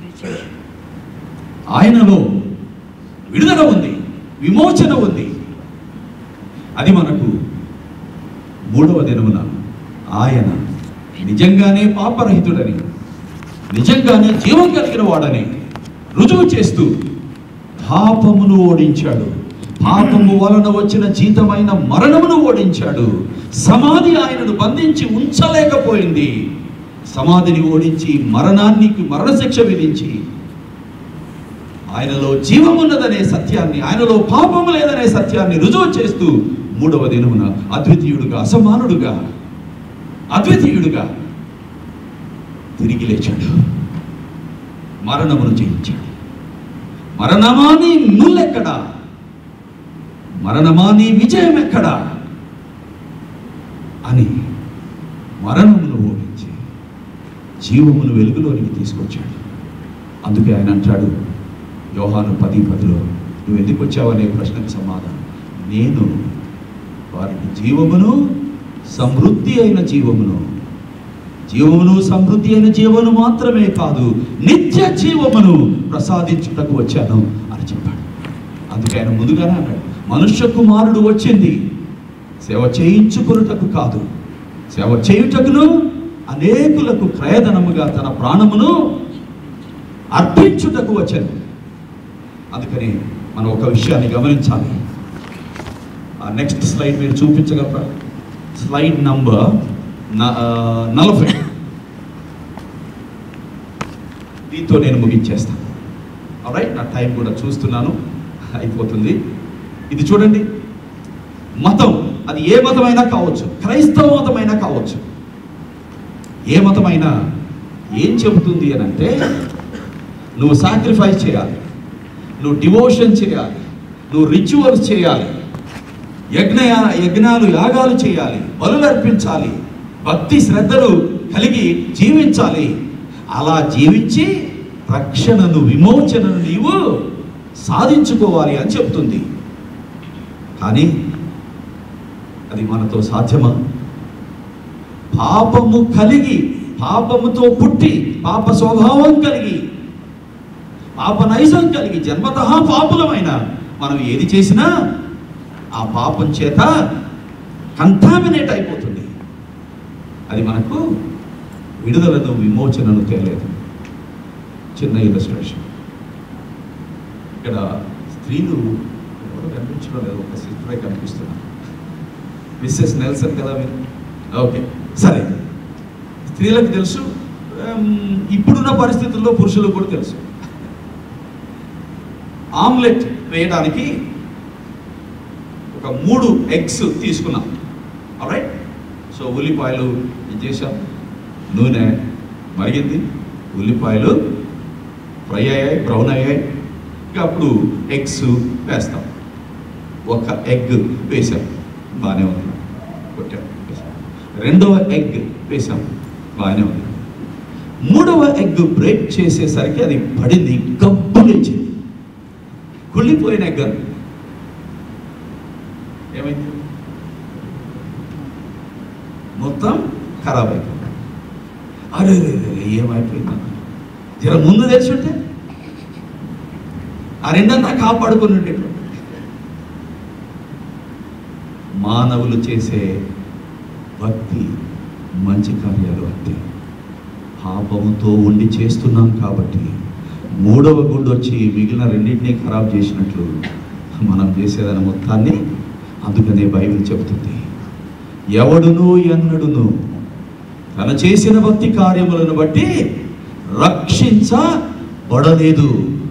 ఆయనలో విడుదల ఉంది విమోచన ఉంది అది మనకు మూడవ దినమున ఆయన నిజంగానే పాపరహితుడని నిజంగానే జీవం కలిగిన వాడని రుజువు చేస్తూ పాపమును ఓడించాడు పాపము వలన వచ్చిన జీతమైన మరణమును ఓడించాడు సమాధి ఆయనను బంధించి ఉంచలేకపోయింది సమాధిని ఓడించి మరణానికి మరణశిక్ష విధించి ఆయనలో జీవమున్నదనే సత్యాన్ని ఆయనలో పాపము లేదనే సత్యాన్ని రుజువు చేస్తూ మూడవ దినమున అద్వితీయుడుగా అసమానుడుగా అద్వితీయుడుగా తిరిగి లేచాడు మరణమును జయించాడు మరణమాని నుల్లెక్కడా మరణమాని విజయం ఎక్కడా అని మరణమును ఓడించి జీవమును వెలుగులోనికి తీసుకొచ్చాడు అందుకే ఆయన అంటాడు యోహాను పది పదిలో నువ్వు ఎందుకు వచ్చావనే ప్రశ్నకు సమాధానం నేను వారికి జీవమును సమృద్ధి అయిన జీవమును జీవమును సమృద్ధి అయిన జీవను మాత్రమే కాదు నిత్య జీవమును ప్రసాదించుటకు వచ్చాను అని చెప్పాడు అందుకే ఆయన ముందుగానే అన్నాడు మనుష్య కుమారుడు వచ్చింది సేవ చేయించుకున్నటకు కాదు సేవ చేయుటకును అనేకులకు క్రయధనముగా తన ప్రాణమును అర్పించుటకు వచ్చాను అందుకని మనం ఒక విషయాన్ని గమనించాలి ఆ నెక్స్ట్ స్లైడ్ మీరు చూపించగలరా స్లైడ్ నంబర్ నలభై దీంతో నేను ముగించేస్తాను రైట్ నా టైం కూడా చూస్తున్నాను అయిపోతుంది ఇది చూడండి మతం అది ఏ మతమైనా కావచ్చు క్రైస్తవ మతమైనా కావచ్చు ఏ మతమైనా ఏం చెబుతుంది అని అంటే నువ్వు సాక్రిఫైస్ చేయాలి నువ్వు డివోషన్ చేయాలి నువ్వు రిచువల్స్ చేయాలి యజ్ఞ యజ్ఞాలు యాగాలు చేయాలి బలులు అర్పించాలి భక్తి శ్రద్ధలు కలిగి జీవించాలి అలా జీవించి రక్షణను విమోచనను నీవు సాధించుకోవాలి అని చెప్తుంది కానీ అది మనతో సాధ్యమా పాపము కలిగి పాపముతో పుట్టి పాప స్వభావం కలిగి పాప నైజం కలిగి జన్మత పాపులమైన మనం ఏది చేసినా ఆ పాపం చేత కంటామినేట్ అయిపోతుంది అది మనకు విడుదలను విమోచనను తేలేదు చిన్న ఇలస్ట్రేషన్ ఇక్కడ స్త్రీలు ఎవరు కనిపించడం లేదు ఒక సిస్టరే కనిపిస్తున్నారు మిస్సెస్ నెల్సన్ కదా మీరు ఓకే సరే స్త్రీలకు తెలుసు ఉమ్, ఇప్పుడున్న పరిస్థితుల్లో పురుషులకు కూడా తెలుసు ఆమ్లెట్ వేయడానికి ఒక మూడు ఎగ్స్ తీసుకున్నాం రైట్ సో ఉల్లిపాయలు ఇది చేసాం నూనె మరిగింది ఉల్లిపాయలు ఫ్రై అయ్యాయి బ్రౌన్ అయ్యాయి ఇక అప్పుడు ఎగ్స్ వేస్తాం ఒక ఎగ్ వేసాం బాగానే ఉంది కొట్టాం వేసాం. రెండవ ఎగ్ వేసాం బాగానే ఉంది మూడవ ఎగ్ బ్రేక్ చేసేసరికి అది పడింది గబ్బు లేచింది కుళ్ళిపోయిన ఎగ్ అది. ఏమైంది మొత్తం ఖరాబ్ అయిపోయింది అరే రే రే రే, ఏమైపోయింది జర ముందు తెలిసి ఉంటే ఆ రెండంతా కాపాడుకుని ఉండేటువంటి మానవులు చేసే భక్తి మంచి కార్యాలు అంతే పాపముతో ఉండి చేస్తున్నాం కాబట్టి మూడవ గుండు వచ్చి మిగిలిన రెండింటినీ ఖరాబ్ చేసినట్లు మనం చేసేదాని మొత్తాన్ని అందుకనే బైబిల్ చెబుతుంది ఎవడును ఎన్నడును తన చేసిన భక్తి కార్యములను బట్టి రక్షించబడలేదు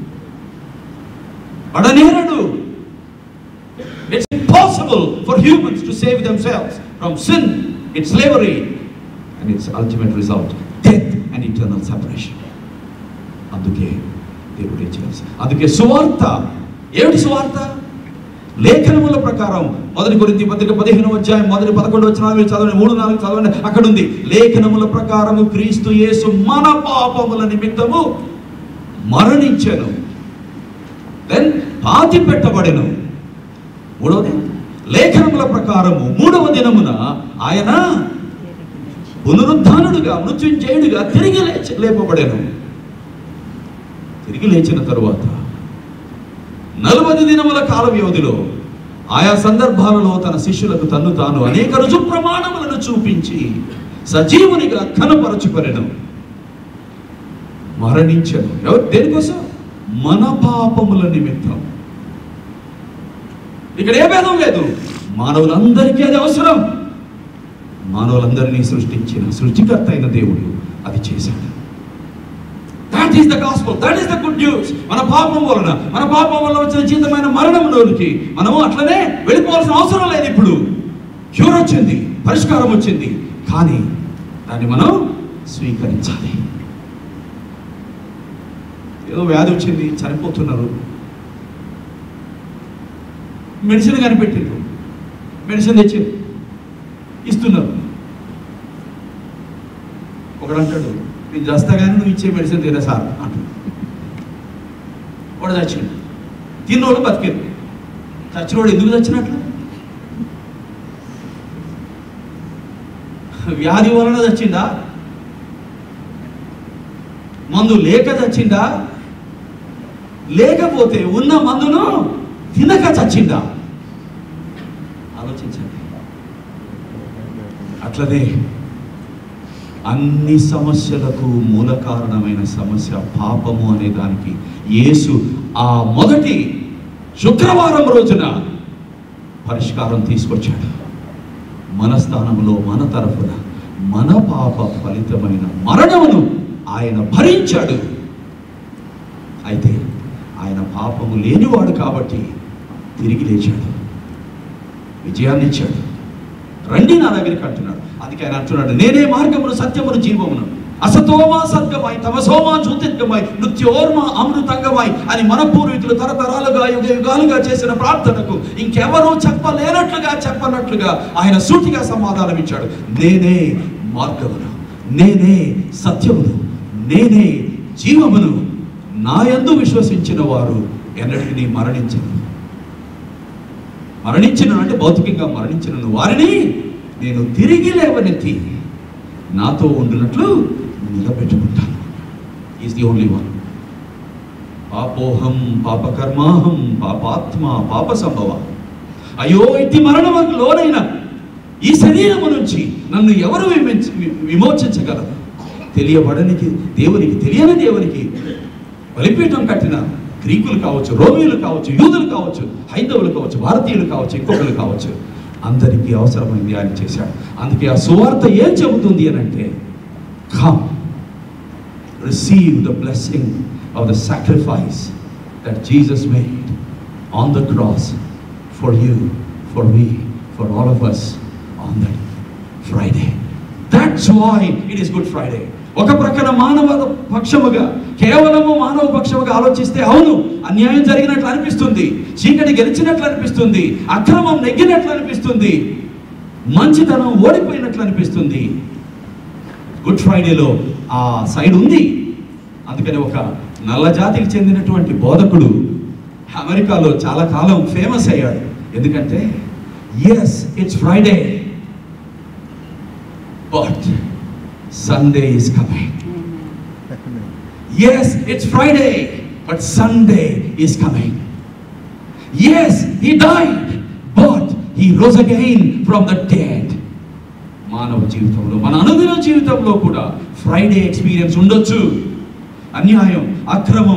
పడనేరడు it's impossible for humans to save themselves from sin its slavery and its ultimate result death and eternal separation అందుకే దేవుడు ఏం చేయాల్సి అందుకే సువార్త ఏమిటి సువార్త లేఖనముల ప్రకారం మొదటి గురించి పత్రిక పదిహేను అధ్యాయం మొదటి పదకొండు వచ్చిన చదవండి మూడు నాలుగు చదవండి అక్కడ ఉంది లేఖనముల ప్రకారము క్రీస్తు యేసు మన పాపముల నిమిత్తము మరణించెను దెన్ పాతి పెట్టబడెను మూడవది లేఖనముల ప్రకారము మూడవ దినమున ఆయన పునరుద్ధానుడుగా మృత్యుంజయుడుగా తిరిగి లేచి లేపబడెను తిరిగి లేచిన తరువాత నలభై దినముల కాల వ్యవధిలో ఆయా సందర్భాలలో తన శిష్యులకు తన్ను తాను అనేక రుజు ప్రమాణములను చూపించి సజీవునిగా కనపరచుకొనెను మరణించను ఎవరు దేనికోసం మన పాపముల నిమిత్తం ఇక్కడ ఏ భేదం లేదు మానవులందరికీ అది అవసరం మానవులందరినీ సృష్టించిన సృష్టికర్త అయిన దేవుడు అది చేశాడు that is the gospel that is the good news మన పాపం వలన మన పాపం వల్ల వచ్చిన జీతమైన మరణంలోనికి మనము అట్లనే వెళ్ళిపోవాల్సిన అవసరం లేదు ఇప్పుడు క్యూర్ వచ్చింది పరిష్కారం వచ్చింది కానీ దాన్ని మనం స్వీకరించాలి ఏదో వ్యాధి వచ్చింది చనిపోతున్నారు మెడిసిన్ కనిపెట్టిండ్రు మెడిసిన్ తెచ్చి ఇస్తున్నారు ఒకడు అంటాడు నేను చేస్తా కానీ నువ్వు ఇచ్చే మెడిసిన్ తినే సార్ అంటాడు వాడు చచ్చిండు తిన్నోడు బతికారు చచ్చినోడు ఎందుకు చచ్చినట్లు వ్యాధి వలన చచ్చిందా మందు లేక చచ్చిందా లేకపోతే ఉన్న మందును తినక చచ్చిందా ఆలోచించండి అట్లనే అన్ని సమస్యలకు మూల కారణమైన సమస్య పాపము అనే దానికి యేసు ఆ మొదటి శుక్రవారం రోజున పరిష్కారం తీసుకొచ్చాడు మన స్థానంలో మన తరఫున మన పాప ఫలితమైన మరణమును ఆయన భరించాడు అయితే ఆయన పాపము లేనివాడు కాబట్టి తిరిగి లేచాడు విజయాన్ని ఇచ్చాడు రండి నా దగ్గరికి అంటున్నాడు అందుకే ఆయన అంటున్నాడు నేనే మార్గమును సత్యమును జీవమును అసతోమా సద్గమై తమసోమా జ్యోతిర్గమై నృత్యోర్మా అమృతంగమై అని మన పూర్వీకులు తరతరాలుగా యుగ యుగాలుగా చేసిన ప్రార్థనకు ఇంకెవరూ చెప్పలేనట్లుగా చెప్పనట్లుగా ఆయన సూటిగా సమాధానం ఇచ్చాడు నేనే మార్గమును నేనే సత్యమును నేనే జీవమును నా యందు విశ్వసించిన వారు ఎన్నటికీ మరణించరు మరణించిన అంటే భౌతికంగా మరణించిన వారిని నేను తిరిగి లేవనెత్తి నాతో ఉండినట్లు నిలబెట్టుకుంటాను ఈజ్ ది ఓన్లీ వన్ పాపోహం పాపకర్మాహం పాపాత్మ పాప సంభవ అయ్యో ఇట్టి మరణముకు లోనైన ఈ శరీరము నుంచి నన్ను ఎవరు విమించ విమోచించగలరు తెలియబడనికి దేవునికి తెలియని దేవునికి బలిపీఠం కట్టిన గ్రీకులు కావచ్చు రోమియులు కావచ్చు యూదులు కావచ్చు హైందవులు కావచ్చు భారతీయులు కావచ్చు ఇంకొకరు కావచ్చు అందరికీ అవసరమైంది ఆయన చేశాడు అందుకే ఆ సువార్త ఏం చెబుతుంది అని అంటే come receive the blessing of the sacrifice that Jesus made on the cross for you for me for all of us on that Friday that's why it is good Friday ఒక ప్రక్కన మానవ పక్షముగా కేవలము మానవ పక్షముగా ఆలోచిస్తే అవును అన్యాయం జరిగినట్లు అనిపిస్తుంది చీకటి గెలిచినట్లు అనిపిస్తుంది అక్రమం నెగ్గినట్లు అనిపిస్తుంది మంచితనం ఓడిపోయినట్లు అనిపిస్తుంది గుడ్ ఫ్రైడేలో ఆ సైడ్ ఉంది అందుకని ఒక నల్ల జాతికి చెందినటువంటి బోధకుడు అమెరికాలో చాలా కాలం ఫేమస్ అయ్యాడు ఎందుకంటే yes it's Friday but Sunday is coming Yes, it's Friday, but Sunday is coming. Yes, he died, but he rose again from the dead. మానవ జీవితంలో మన అనుదిన జీవితంలో కూడా ఫ్రైడే ఎక్స్పీరియన్స్ ఉండొచ్చు అన్యాయం అక్రమం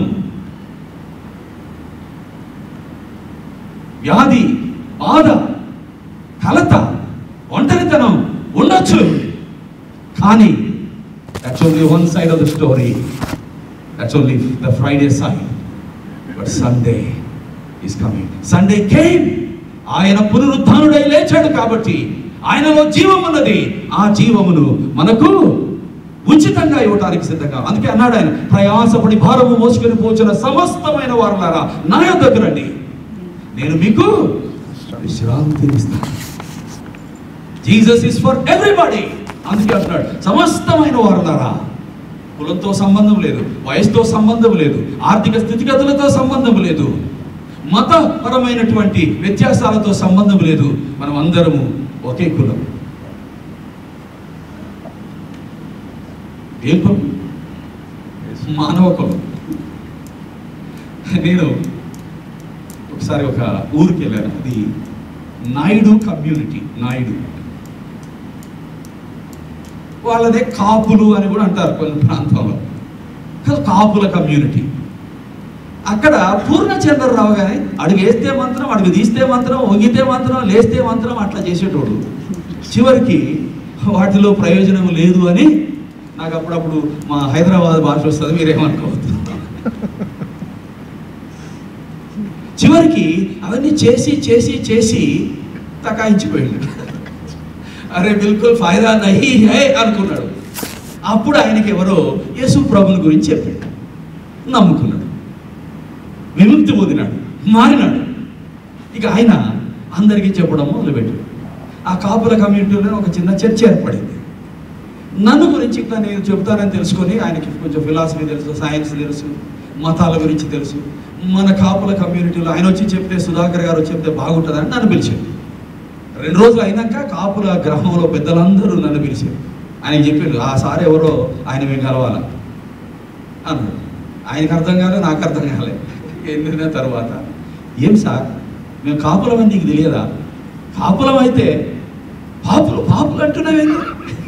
వ్యాధి బాధ కలత ఒంటరితనం ఉండొచ్చు కానీ that's only one side of the story that's only the Friday side but Sunday is coming Sunday came ఆయన పునరుద్ధానుడై లేచాడు కాబట్టి ఆయనలో జీవం ఉన్నది ఆ జీవమును మనకు ఉచితంగా ఇవ్వటానికి సిద్ధంగా అందుకే అన్నాడు ఆయన ప్రయాసపడి భారము మోసుకొని పోచిన సమస్తమైన వారులారా నా యొద్దకు రండి నేను మీకు విశ్రాంతినిస్తాను జీసస్ ఇస్ ఫర్ ఎవ్రీబడి అందుకే అంటున్నాడు సమస్తమైన వారులారా కులంతో సంబంధం లేదు వయసుతో సంబంధం లేదు ఆర్థిక స్థితిగతులతో సంబంధం లేదు మతపరమైనటువంటి వ్యత్యాసాలతో సంబంధం లేదు మనం అందరము ఒకే కులం ఏం కులం మానవ కులం నేను ఒకసారి ఒక ఊరికి వెళ్ళాను అది నాయుడు కమ్యూనిటీ నాయుడు వాళ్ళదే కాపులు అని కూడా అంటారు కొన్ని ప్రాంతంలో కాదు, కాపుల కమ్యూనిటీ అక్కడ పూర్ణచంద్రరావు గాని అడుగు వేస్తే మంత్రం అడుగు తీస్తే మంత్రం వంగితే మంత్రం లేస్తే మంత్రం అట్లా చేసేటోడు చివరికి వాటిలో ప్రయోజనం లేదు అని నాకు అప్పుడప్పుడు మా హైదరాబాద్ భాష వస్తుంది మీరేమనుకోవద్దు చివరికి అవన్నీ చేసి చేసి చేసి తకాయించిపోయింది అరే బిల్కుల్ ఫాయిదా నహి హై అనుకున్నాడు అప్పుడు ఆయనకి ఎవరో యేసు ప్రభుని గురించి చెప్పాడు నమ్ముకున్నాడు విముక్తి పొందినాడు మారినాడు ఇక ఆయన అందరికీ చెప్పడం మొదలుపెట్టాడు ఆ కాపుల కమ్యూనిటీలో ఒక చిన్న చర్చ ఏర్పడింది నన్ను గురించి ఇట్లా నేను చెప్తానని తెలుసుకొని ఆయనకి కొంచెం ఫిలాసఫీ తెలుసు సైన్స్ తెలుసు మతాల గురించి తెలుసు మన కాపుల కమ్యూనిటీలో ఆయన వచ్చి చెప్తే సుధాకర్ గారు వచ్చి చెప్తే బాగుంటుందని నన్ను పిలిచాడు రెండు రోజులు అయినాక కాపుల గ్రామంలో పెద్దలందరూ నన్ను పిలిచారు ఆయన చెప్పాడు ఆ సార్ ఎవరో ఆయన మేము కలవాలా అన్నాడు ఆయనకు అర్థం కాలే నాకు అర్థం కాలే ఎన్నిన తర్వాత ఏం సార్ మేము కాపులమని నీకు తెలియదా కాపులం అయితే పాపులు పాపులు అంటున్నావేంటి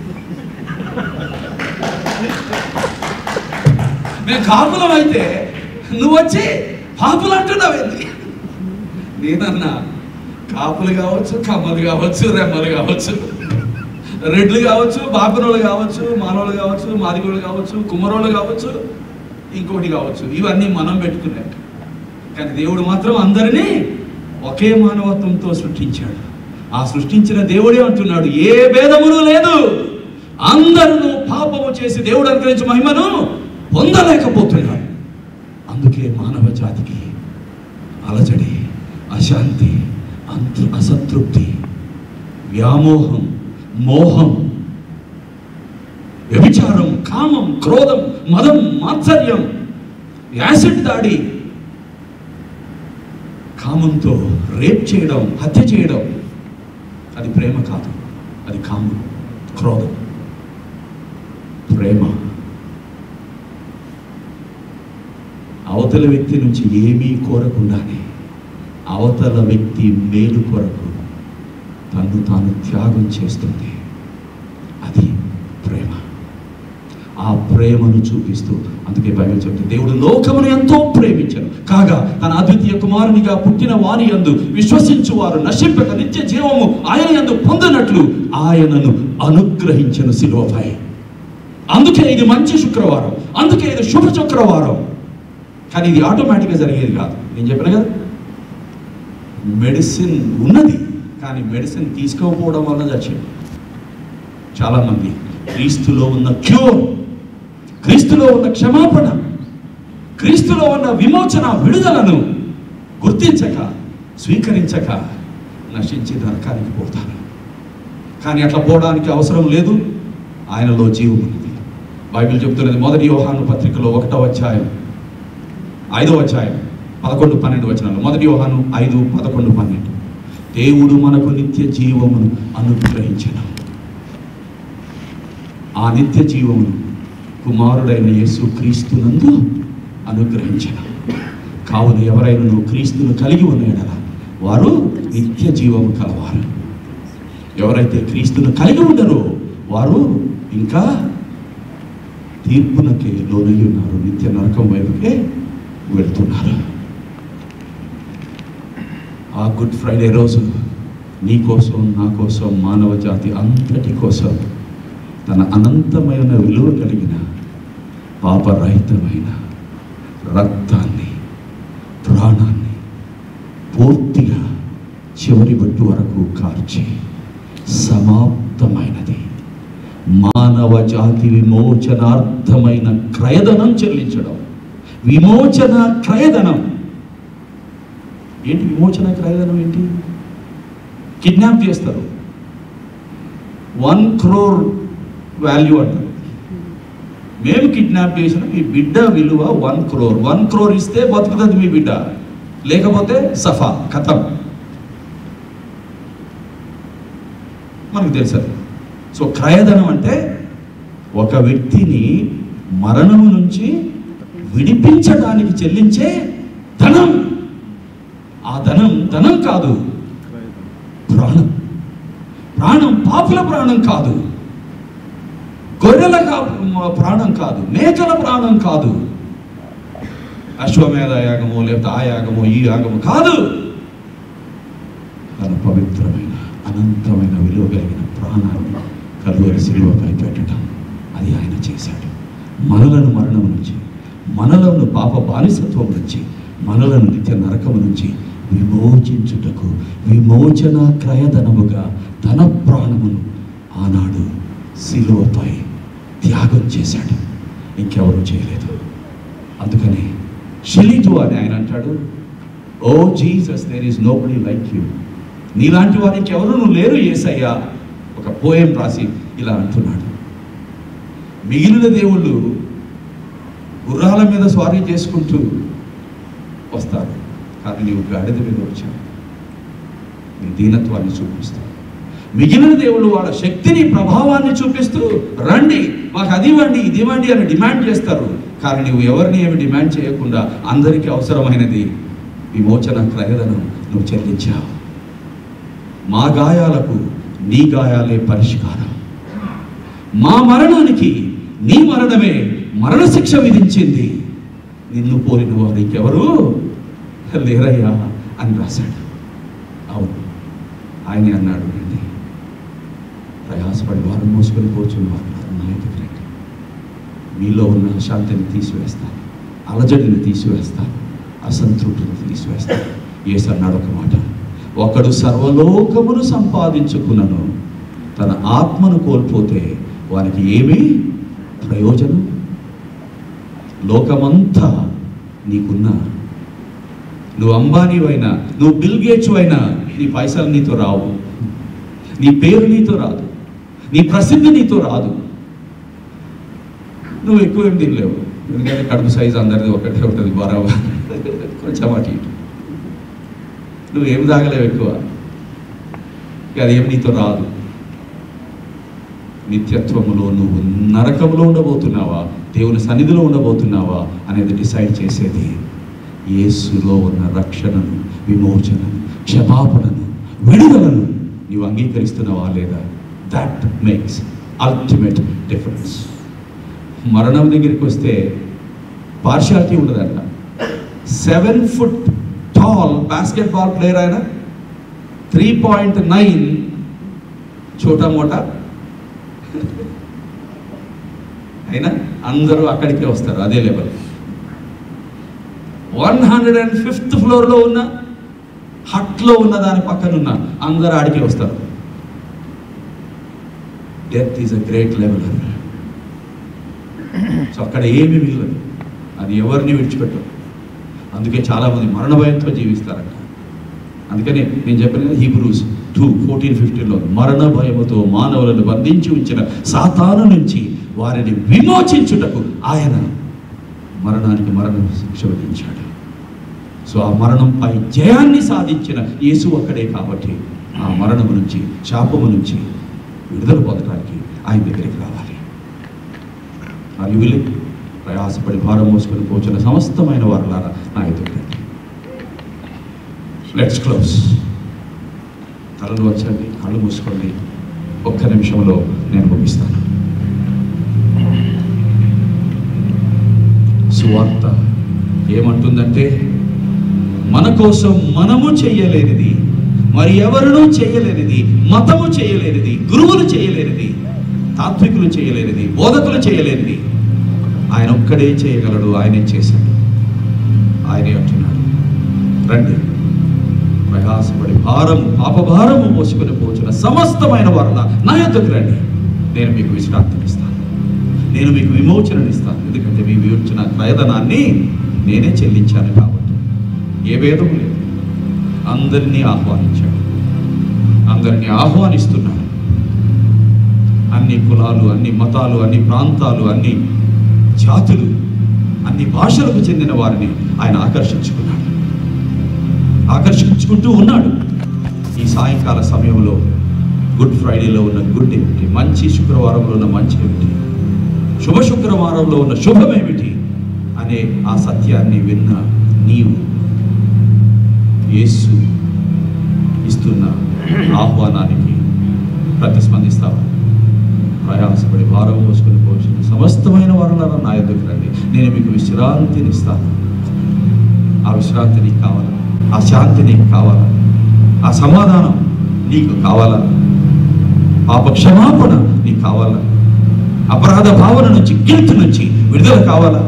మేము కాపులం అయితే నువ్వు వచ్చి పాపులు అంటున్నావేంటి నేనన్నా కాపులు కావచ్చు కమ్మలు కావచ్చు రెమ్మలు కావచ్చు రెడ్లు కావచ్చు బాపినోళ్ళు కావచ్చు మానవులు కావచ్చు మాదిగోళ్ళు కావచ్చు కుమ్మరోళ్ళు కావచ్చు ఇంకోటి కావచ్చు ఇవన్నీ మనం పెట్టుకున్నాం కానీ దేవుడు మాత్రం అందరినీ ఒకే మానవత్వంతో సృష్టించాడు ఆ సృష్టించిన దేవుడే అంటున్నాడు ఏ భేదములు లేదు అందరూ పాపము చేసి దేవుడు అనుగ్రహించిన మహిమను పొందలేకపోతున్నాడు అందుకే మానవ జాతికి అలజడి అశాంతి అంతృ అసంతృప్తి వ్యామోహం మోహం వ్యభిచారం కామం క్రోధం మదం మాత్సర్యం యాసిడ్ దాడి కామంతో రేప్ చేయడం హత్య చేయడం అది ప్రేమ కాదు అది కామం క్రోధం ప్రేమ అవతల వ్యక్తి నుంచి ఏమీ కోరకుండానే అవతల వ్యక్తి మేలు కొరకు తను తాను త్యాగం చేస్తుంది అది ప్రేమ ఆ ప్రేమను చూపిస్తూ అందుకే బైబిల్ చెప్తుంది దేవుడు లోకమును ఎంతో ప్రేమించను కాగా తన అద్వితీయ కుమారునిగా పుట్టిన వారి యందు విశ్వసించు వారు నశింపక నిత్య జీవము ఆయన యందు పొందనట్లు ఆయనను అనుగ్రహించను శిలువపై అందుకే ఇది మంచి శుక్రవారం అందుకే ఇది శుభ శుక్రవారం కానీ ఇది ఆటోమేటిక్గా జరిగేది కాదు నేను చెప్పిన కదా మెడిసిన్ ఉన్నది కానీ మెడిసిన్ తీసుకోకపోవడం వల్ల చచ్చింది చాలామంది క్రీస్తులో ఉన్న క్యూర్ క్రీస్తులో ఉన్న క్షమాపణ క్రీస్తులో ఉన్న విమోచన విడుదలను గుర్తించక స్వీకరించక నశించి నరకానికి పోతారు కానీ అట్లా పోవడానికి అవసరం లేదు ఆయనలో జీవం ఉన్నది బైబిల్ చెప్తున్నది మొదటి యోహాను పత్రికలో ఒకటో అధ్యాయం ఐదో అధ్యాయం పదకొండు పన్నెండు వచనాలు మొదటి యోహాను ఐదు పదకొండు పన్నెండు దేవుడు మనకు నిత్య జీవమును అనుగ్రహించను ఆ నిత్య జీవమును కుమారుడైన యేసు క్రీస్తునందు అనుగ్రహించను కావున ఎవరైనా క్రీస్తును కలిగి ఉన్నాడరా వారు నిత్య జీవము కలవారు ఎవరైతే క్రీస్తును కలిగి ఉండరో వారు ఇంకా తీర్పునకే లోనై ఉన్నారు నిత్య నరకం వైపుకే వెళ్తున్నారు ఆ గుడ్ ఫ్రైడే రోజు నీ కోసం నా కోసం మానవ జాతి అంతటి కోసం తన అనంతమైన విలువ కలిగిన పాపరహితమైన రక్తాన్ని ప్రాణాన్ని పూర్తిగా చివరి బట్టు వరకు కార్చి సమాప్తమైనది మానవ జాతి విమోచనార్థమైన క్రయధనం చెల్లించడం విమోచన క్రయధనం ఏంటి విమోచన క్రయధనం ఏంటి కిడ్నాప్ చేస్తారు వన్ క్రోర్ వాల్యూ అంటారు మేము కిడ్నాప్ చేసిన మీ బిడ్డ విలువ వన్ క్రోర్ వన్ క్రోర్ ఇస్తే బతుకుతుంది మీ బిడ్డ లేకపోతే సఫా కథం మనకు తెలుసు అది. సో క్రయధనం అంటే ఒక వ్యక్తిని మరణము నుంచి విడిపించడానికి చెల్లించే ధనం ఆ ధనం ధనం కాదు ప్రాణం ప్రాణం పాపుల ప్రాణం కాదు గొర్రెల కా- ప్రాణం కాదు మేకల ప్రాణం కాదు అశ్వమేధ యాగము లేకపోతే ఆ యాగము ఈ యాగము కాదు తన పవిత్రమైన అనంతమైన విలువ కలిగిన ప్రాణాన్ని కలువరి శిలువపై పెట్టడం అది ఆయన చేసిన చేశాడు మనలను మరణం నుంచి మనలను పాప బానిసత్వం నుంచి మనలను నిత్య నరకం నుంచి విమోచించుటకు విమోచన క్రయధనముగా తన ప్రాణమును ఆనాడు శిలువపై త్యాగం చేశాడు ఇంకెవరూ చేయలేదు అందుకని షిలిటు అని ఆయన అంటాడు oh Jesus there is nobody like you నీలాంటి వారికి ఎవరు లేరు ఏసయ్యా ఒక పోయం రాసి ఇలా అంటున్నాడు మిగిలిన దేవుళ్ళు గుర్రాల మీద స్వారీ చేసుకుంటూ వస్తారు కానీ నీవు గాడిద మీద వచ్చావు నీ దీనత్వాన్ని చూపిస్తావు మిగిలిన దేవుళ్ళు వాళ్ళ శక్తిని ప్రభావాన్ని చూపిస్తూ రండి మాకు అది ఇవ్వండి ఇది ఇవ్వండి అని డిమాండ్ చేస్తారు కానీ నువ్వు ఎవరిని ఏమి డిమాండ్ చేయకుండా అందరికీ అవసరమైనది విమోచన క్రయదనం నువ్వు చెల్లించావు మా గాయాలకు నీ గాయాలే పరిష్కారం మా మరణానికి నీ మరణమే మరణశిక్ష విధించింది నిన్ను పోలిన వారు ఇంకెవరు లేరయ్యా అని రాశాడు అవును ఆయనే అన్నాడు అండి ప్రయాసపడి వారు మోసుకొని కూర్చుని వారు నా ఎదుట రండి. మీలో ఉన్న అశాంతిని తీసివేస్తాను అలజడిని తీసివేస్తాను అసంతృప్తిని తీసివేస్తాను ఏసు అన్నాడు ఒక మాట ఒకడు సర్వలోకమును సంపాదించుకున్నను తన ఆత్మను కోల్పోతే వానికి ఏమీ ప్రయోజనం లోకమంతా నీకున్న నువ్వు అంబానీవైనా నువ్వు బిల్ గేట్స్ అయినా నీ పైసలు నీతో రావు నీ పేరు నీతో రాదు నీ ప్రసిద్ధి నీతో రాదు నువ్వు ఎక్కువ ఏం తినలేవు ఎందుకంటే కడుపు సైజు అందరిది ఒకటే ఉంటుంది బరాబర్ కొంచెం అటు ఇటు నువ్వేం తాగలేవు ఎక్కువ ఇక అదేమి నీతో రాదు నిత్యత్వములో నువ్వు నరకంలో ఉండబోతున్నావా దేవుని సన్నిధిలో ఉండబోతున్నావా అనేది డిసైడ్ చేసేది యేసులో ఉన్న రక్షణను విమోచనను క్షమాపణను విడుదలను నీవు అంగీకరిస్తున్నావా లేదా దట్ మేక్స్ అల్టిమేట్ డిఫరెన్స్ మరణం దగ్గరికి వస్తే పార్షాలిటీ ఉండదంట seven foot tall basketball player ఆయన త్రీ పాయింట్ నైన్ చోటా మోటా అయినా అందరూ అక్కడికే వస్తారు అదే level one hundred and fifth ఫ్లోర్లో ఉన్న హట్లో ఉన్న దాని పక్కన ఉన్న అందరూ ఆడికే వస్తారు death is a great level so అక్కడ ఏమి మిగలదు అది ఎవరిని విడిచిపెట్టదు అందుకే చాలామంది మరణ భయంతో జీవిస్తారంట అందుకని నేను చెప్పిన హీబ్రూస్ టూ ఫోర్టీన్ ఫిఫ్టీన్లో మరణ భయముతో మానవులను బంధించి ఉంచిన సాతాను నుంచి వారిని విమోచించుటకు ఆయన మరణానికి మరణ శిక్ష విధించాడు సో ఆ మరణంపై జయాన్ని సాధించిన యేసు ఒక్కడే కాబట్టి ఆ మరణము నుంచి శాపము నుంచి విడుదల పొందడానికి ఆయన దగ్గరికి రావాలి మరి వీళ్ళు ప్రయాసపడి భారం మోసుకొని పోచిన సమస్తమైన వారులారా నా ఎదురు లెట్స్ క్లోజ్ తలలు వచ్చండి కళ్ళు మూసుకోండి ఒక్క నిమిషంలో నేను ముగిస్తాను సువార్త ఏమంటుందంటే మన కోసం మనము చేయలేనిది మరి ఎవరునూ చేయలేనిది మతము చేయలేనిది గురువులు చేయలేనిది తాత్వికులు చేయలేనిది బోధకులు చేయలేనిది ఆయన ఒక్కడే చేయగలడు ఆయనే చేశాడు ఆయనే అంటున్నాడు రండి ప్రయాసపడి భారము పాపభారము మోసుకొని పోచిన సమస్తమైన వారుల నా యొద్దకు రండి నేను మీకు విశ్రాంతినిస్తాను నేను మీకు విమోచననిస్తాను ఎందుకంటే మీ విమోచన క్రయధనాన్ని నేనే చెల్లించాను కాబట్టి ఏ భేదం లేదు అందరినీ ఆహ్వానించాడు అందరినీ ఆహ్వానిస్తున్నాడు అన్ని కులాలు అన్ని మతాలు అన్ని ప్రాంతాలు అన్ని జాతులు అన్ని భాషలకు చెందిన వారిని ఆయన ఆకర్షించుకున్నాడు ఆకర్షించుకుంటూ ఉన్నాడు ఈ సాయంకాల సమయంలో గుడ్ ఫ్రైడేలో ఉన్న గుడ్ ఏమిటి మంచి శుక్రవారంలో ఉన్న మంచి ఏమిటి శుభ శుక్రవారంలో ఉన్న శుభం ఏమిటి అనే ఆ సత్యాన్ని విన్న నీవు యేసు ఇస్తున్న ఆహ్వానానికి ప్రతిస్పందిస్తావా ప్రయాసపడి భారం మోసుకొని పోసిన సమస్తమైన వారులారా నా ఎదుగు రండి నేను మీకు విశ్రాంతిని ఇస్తాను ఆ విశ్రాంతి నీకు కావాలా ఆ శాంతి నీకు కావాలా ఆ సమాధానం నీకు కావాలా పాప క్షమాపణ నీకు కావాలా అపరాధ భావన నుంచి గిల్ట్ నుంచి విడుదల కావాలా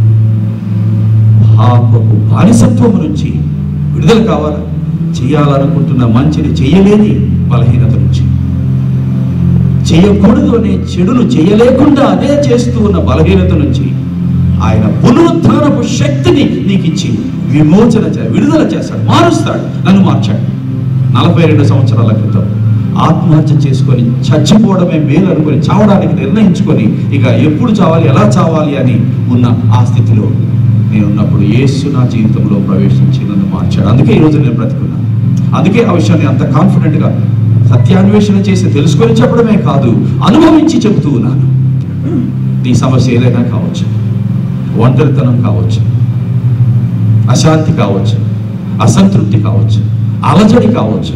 పాపపు బానిసత్వము నుంచి విడుదల కావాలా చేయాలనుకుంటున్న మంచిని చేయలేని బలహీనత నుంచి చేయకూడదు అనే చెడును చేయలేకుండా అదే చేస్తూ ఉన్న బలహీనత నుంచి ఆయన పునరుత్థానపు శక్తిని నీకు ఇచ్చి విమోచన చే విడుదల చేస్తాడు మారుస్తాడు నన్ను మార్చాడు నలభై రెండు సంవత్సరాల క్రితం ఆత్మహత్య చేసుకొని చచ్చిపోవడమే మేలు అనుకొని చావడానికి నిర్ణయించుకొని ఇక ఎప్పుడు చావాలి ఎలా చావాలి అని ఉన్న ఆ స్థితిలో నేను ఉన్నప్పుడు యేసు నా జీవితంలో ప్రవేశించి నన్ను మార్చాడు అందుకే ఈరోజు నేను బ్రతుకున్నాను అందుకే ఆ విషయాన్ని అంత కాన్ఫిడెంట్గా సత్యాన్వేషణ చేసి తెలుసుకొని చెప్పడమే కాదు అనుభవించి చెబుతూ ఉన్నాను నీ సమస్య ఏదైనా కావచ్చు ఒంటరితనం కావచ్చు అశాంతి కావచ్చు అసంతృప్తి కావచ్చు అలజడి కావచ్చు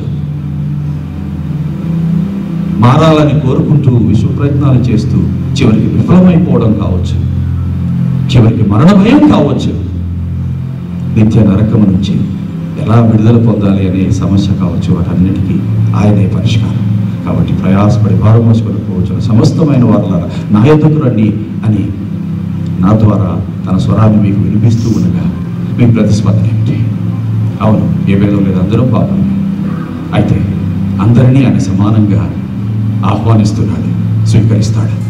మారాలని కోరుకుంటూ విశ్వ ప్రయత్నాలు చేస్తూ చివరికి విఫలమైపోవడం కావచ్చు చివరికి మరణ భయం కావచ్చు నిత్య నరకం నుంచి ఎలా విడుదల పొందాలి అనే సమస్య కావచ్చు వాటన్నిటికీ ఆయనే పరిష్కారం కాబట్టి ప్రయాసపడి భారం మోసుకొని పోవచ్చు సమస్తమైన వారుల నా యొద్దకు రండి అని నా ద్వారా తన స్వరాన్ని మీకు వినిపిస్తూ ఉండగా మీ ప్రతిస్పందన ఏమిటి అవును ఏ భేదం లేదు అందరూ పాపం అయితే అందరినీ ఆయన సమానంగా ఆహ్వానిస్తున్నాడు స్వీకరిస్తాడు